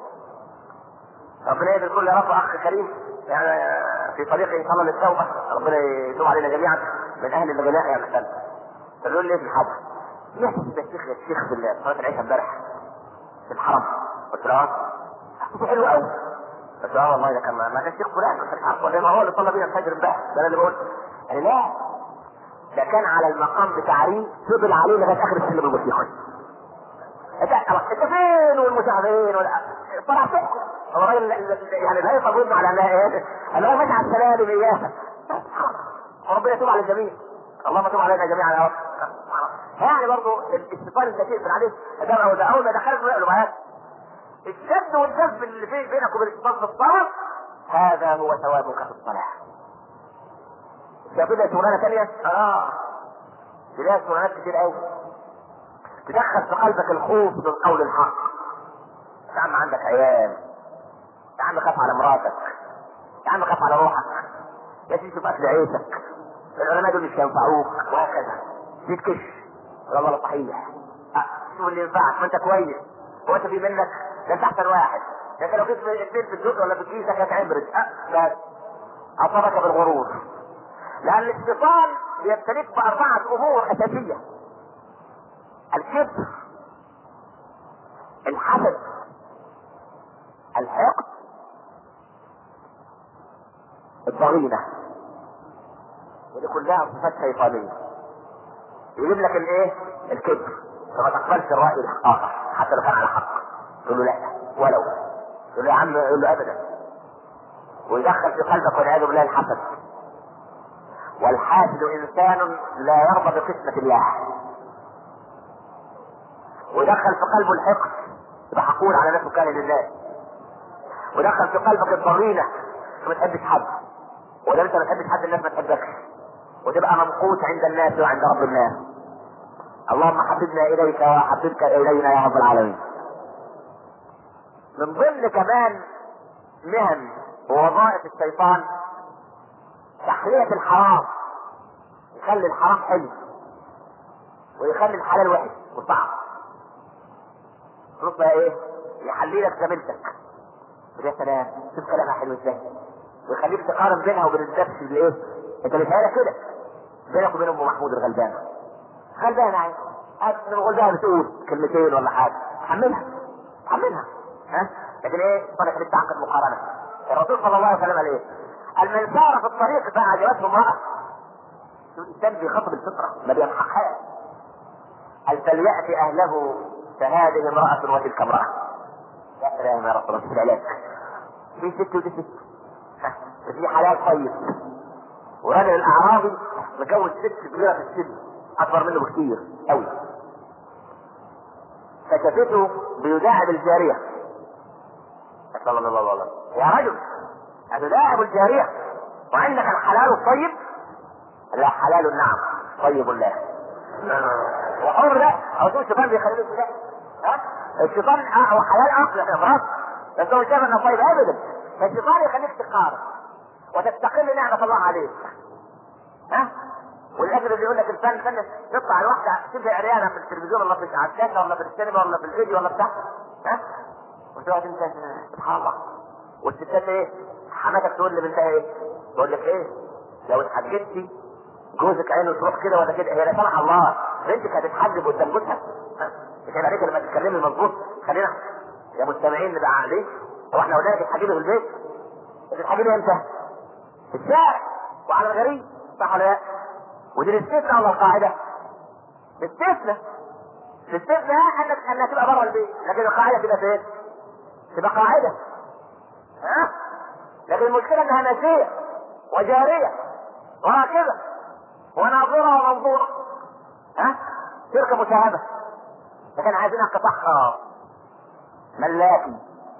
ربنا يهدي الكل يا رب اخ كريم يعني في طريق ان شاء الله للتوبه ربنا يتوب علينا جميعا من اهل الغناء يا مثلا فبيقول لي في الحج يحسب يا شيخ يا شيخ بالله صلاه العشاء امبارح في الحرم قلت له اه صوته حلو قوي قلت له اه والله ده كان ما كان شيخ فلان كنت مش عارف ولا ما هو اللي صلى بينا الفجر امبارح ده انا اللي بقول قال لي لا ده كان على المقام بتاع ريم فضل عليه لغايه اخر السلم الموسيقي انت انت فين والمشاهدين ولا طلع فين هو الراجل يعني لا يصبرنا على انها ايه؟ انا ماشي على السلالم اياها وربنا يتوب على الجميع اللهم تب علينا جميعا يا رب يعني برضه الاستفاده الذكيه في الحديث ده او ده اول ما دخلت له معاك الشد والجذب اللي في بينك وبين الاتصال في الصلاه هذا هو ثوابك في الصلاه شايفين شغلانه ثانيه؟ اه تلاقي شغلانات كتير قوي تدخل في قلبك الخوف من قول الحق يا عم عندك عيال يا عم خاف على مراتك يا عم خاف على روحك يا سيدي شوف اكل عيشك العلماء دول مش هينفعوك وهكذا تتكش والله صحيح أه، شوف اللي ينفعك ما انت كويس هو انت في منك ده انت احسن واحد ده انت لو جيت اثنين في الجزء ولا في كيسك هتعبرد اه بس اصابك بالغرور لان الاتصال يبتليك باربعه امور اساسيه الكبر الحسد الحقد الضغينة ودي كلها صفات شيطانية يجيب لك الايه الكبر فما تقبلش الرأي الآخر حتى لو كان على حق تقول له لا ولو تقول له يا عم يقول له ابدا ويدخل في قلبك والعياذ بالله الحسد والحاسد انسان لا يرضى بقسمة الله ودخل في قلبه الحقد يبقى حقول على نفسه كان لله ودخل في قلبك الضغينة ما تحبش حد ولا انت ما تحبش حد الناس ما تحبكش وتبقى ممقوت عند الناس وعند رب الناس اللهم حببنا اليك وحببك الينا يا رب العالمين من ضمن كمان مهن ووظائف الشيطان تحلية الحرام يخلي الحرام حلو ويخلي الحلال وحش وصعب شوف بقى ايه يحلي لك زميلتك يا سلام شوف كلامها حلو ازاي ويخليك تقارن بينها وبين النفس اللي ايه انت مش كده بينك وبين ام محمود الغلبانه غلبانه عادي من الغلبانه بتقول كلمتين ولا حاجه حملها حملها ها لكن ايه طلع خليك تعقد مقارنه الرسول صلى الله عليه وسلم قال ايه؟ قال من سار في الطريق فاعجبته امراه الانسان بيخاطب الفطره ما بيمحقهاش قال فلياتي اهله فهذه امراه وتلك امراه يا سلام يا رسول الله العلاج في ست ودي ست في حلال طيب وراجل الاعرابي متجوز ست كبيره في السن اكبر منه بكتير قوي فشافته بيداعب الجاريه صلى الله عليه وسلم يا رجل أتداعب الجارية وعندك الحلال الطيب لا حلال نعم طيب لا وحر لا او تقول الشيطان بيخليه كده ها الشيطان هو حلال اصلا يا خلاص بس هو شايف انه طيب ابدا فالشيطان يخليك تقارن وتستقل نعمة الله عليك ها والاجر اللي يقول لك الفن فن تطلع الواحدة شبه عريانة في التلفزيون ولا في على الشاشة ولا في السينما ولا في الفيديو ولا بتاع ها وتقعد انت سبحان الله والستات ايه حماتك تقول لبنتها ايه تقول لك ايه لو اتحجبتي جوزك عينه تروح كده ولا كده هي لا سمح الله بنتك هتتحجب قدام جوزها مش هيبقى عليك لما تتكلمي مظبوط خلينا يا مستمعين نبقى عقلين هو احنا قلنا لك اتحجبي في البيت تتحجبي امتى؟ في الشارع وعلى الغريب صح ولا لا؟ ودي الاستثناء ولا القاعده؟ الاستثناء الاستثناء انك انها تبقى بره البيت لكن القاعده تبقى فين؟ تبقى قاعده ها؟ لكن المشكله انها نسيه وجاريه وراكبه وناظره ومنظوره ها؟ تلك مشاهده لكن عايزينها قطعها ملاكي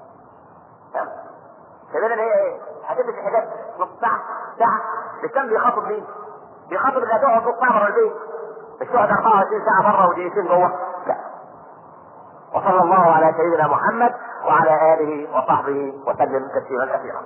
كده اللي هي ايه؟ هتلبس حاجات نص ساعه ساعه الكم بيخاطب مين؟ بيخاطب اللي هتقعد نص ساعه بره البيت مش تقعد 24 ساعه بره ودقيقتين جوه لا وصلى الله على سيدنا محمد وعلى اله وصحبه وسلم تسليما كثيرا.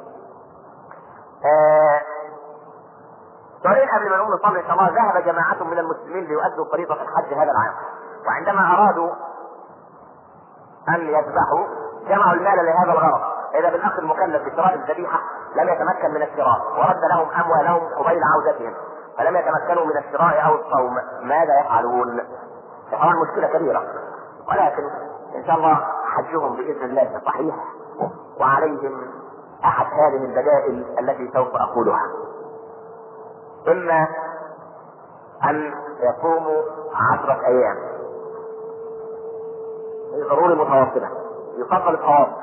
آه سؤالين قبل ما نقوم نصلي ان شاء الله ذهب جماعة من المسلمين ليؤدوا فريضة الحج هذا العام وعندما ارادوا ان يذبحوا جمعوا المال لهذا الغرض اذا بالاخ المكلف بشراء الذبيحة لم يتمكن من الشراء ورد لهم اموالهم قبيل عودتهم فلم يتمكنوا من الشراء او الصوم ماذا يفعلون؟ طبعا مشكلة كبيرة ولكن ان شاء الله حجهم باذن الله صحيح وعليهم احد هذه البدائل التي سوف اقولها اما ان يصوموا عشرة ايام ضروري متواصلة يفضل التواصل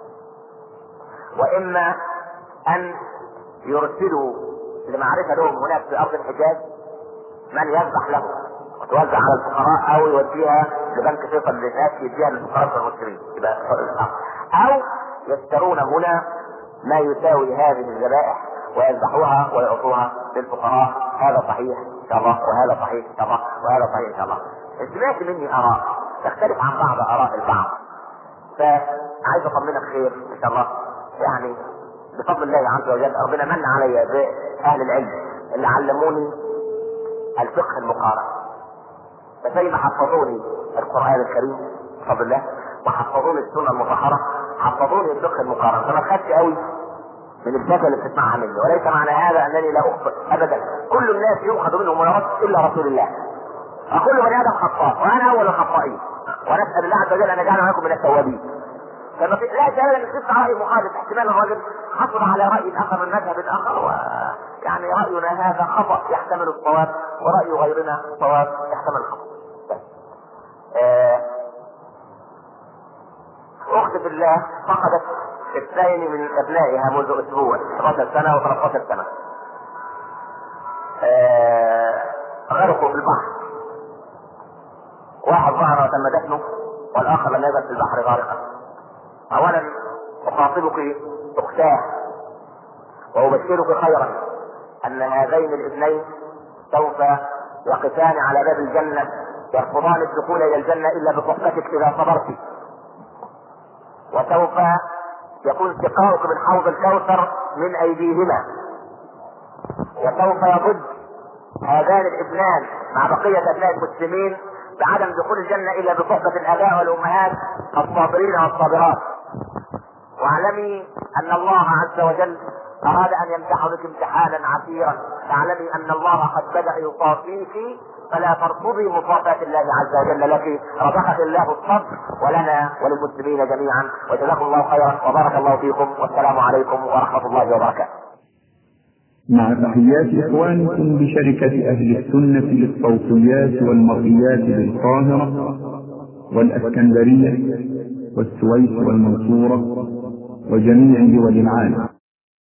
واما ان يرسلوا لمعرفة لهم هناك في ارض الحجاز من يذبح له وتوزع على الفقراء او يوديها لبنك فيصل للناس يديها للفقراء والمسلمين يبقى او يشترون هنا ما يساوي هذه الذبائح ويذبحوها ويعطوها للفقراء هذا صحيح ان شاء الله وهذا صحيح ان شاء الله وهذا صحيح ان شاء الله سمعت مني اراء تختلف عن بعض اراء البعض فعايز اطمنك خير ان شاء الله يعني بفضل الله عز وجل ربنا من علي باهل العلم اللي علموني الفقه المقارن فزي ما حفظوني القران الكريم بفضل الله وحفظوني السنه المطهره حفظوني الفقه المقارن فما خدت قوي من الشكل اللي بتسمعها مني وليس معنى هذا انني لا اخطئ ابدا كل الناس يؤخذ منهم ونرد الا رسول الله كل بني ادم خطاء وانا اول الخطائين ونسال الله عز وجل ان يجعلنا معكم من التوابين فما في لا شيء ان تسمع راي مخالف احتمال الرجل حصل على راي اخر من مذهب اخر و يعني راينا هذا خطا يحتمل الصواب وراي غيرنا صواب يحتمل الخطا آه، اخت في الله فقدت اثنين من ابنائها منذ اسبوع 11 سنه و13 سنه آه، غرقوا في البحر واحد ظهر وتم دفنه والاخر لم يزل في البحر غارقا اولا اخاطبك اختاه وابشرك خيرا ان هذين الاثنين سوف يقفان على باب الجنه يرفضان الدخول الى الجنه الا بصحبتك اذا صبرت وسوف يكون سقاؤك من حوض الكوثر من ايديهما وسوف يضد هذان الابنان مع بقيه ابناء المسلمين بعدم دخول الجنه الا بصحبه الاباء والامهات الصابرين والصابرات واعلمي ان الله عز وجل اراد ان يمتحنك امتحانا عسيرا فاعلمي ان الله قد بدا يصافيك فلا ترفضي مصافاة الله عز وجل لك رزقك الله الصبر ولنا وللمسلمين جميعا وجزاكم الله خيرا وبارك الله فيكم والسلام عليكم ورحمة الله وبركاته مع تحيات إخوانكم بشركة أهل السنة للصوتيات والمرئيات بالقاهرة والأسكندرية والسويس والمنصورة وجميع دول العالم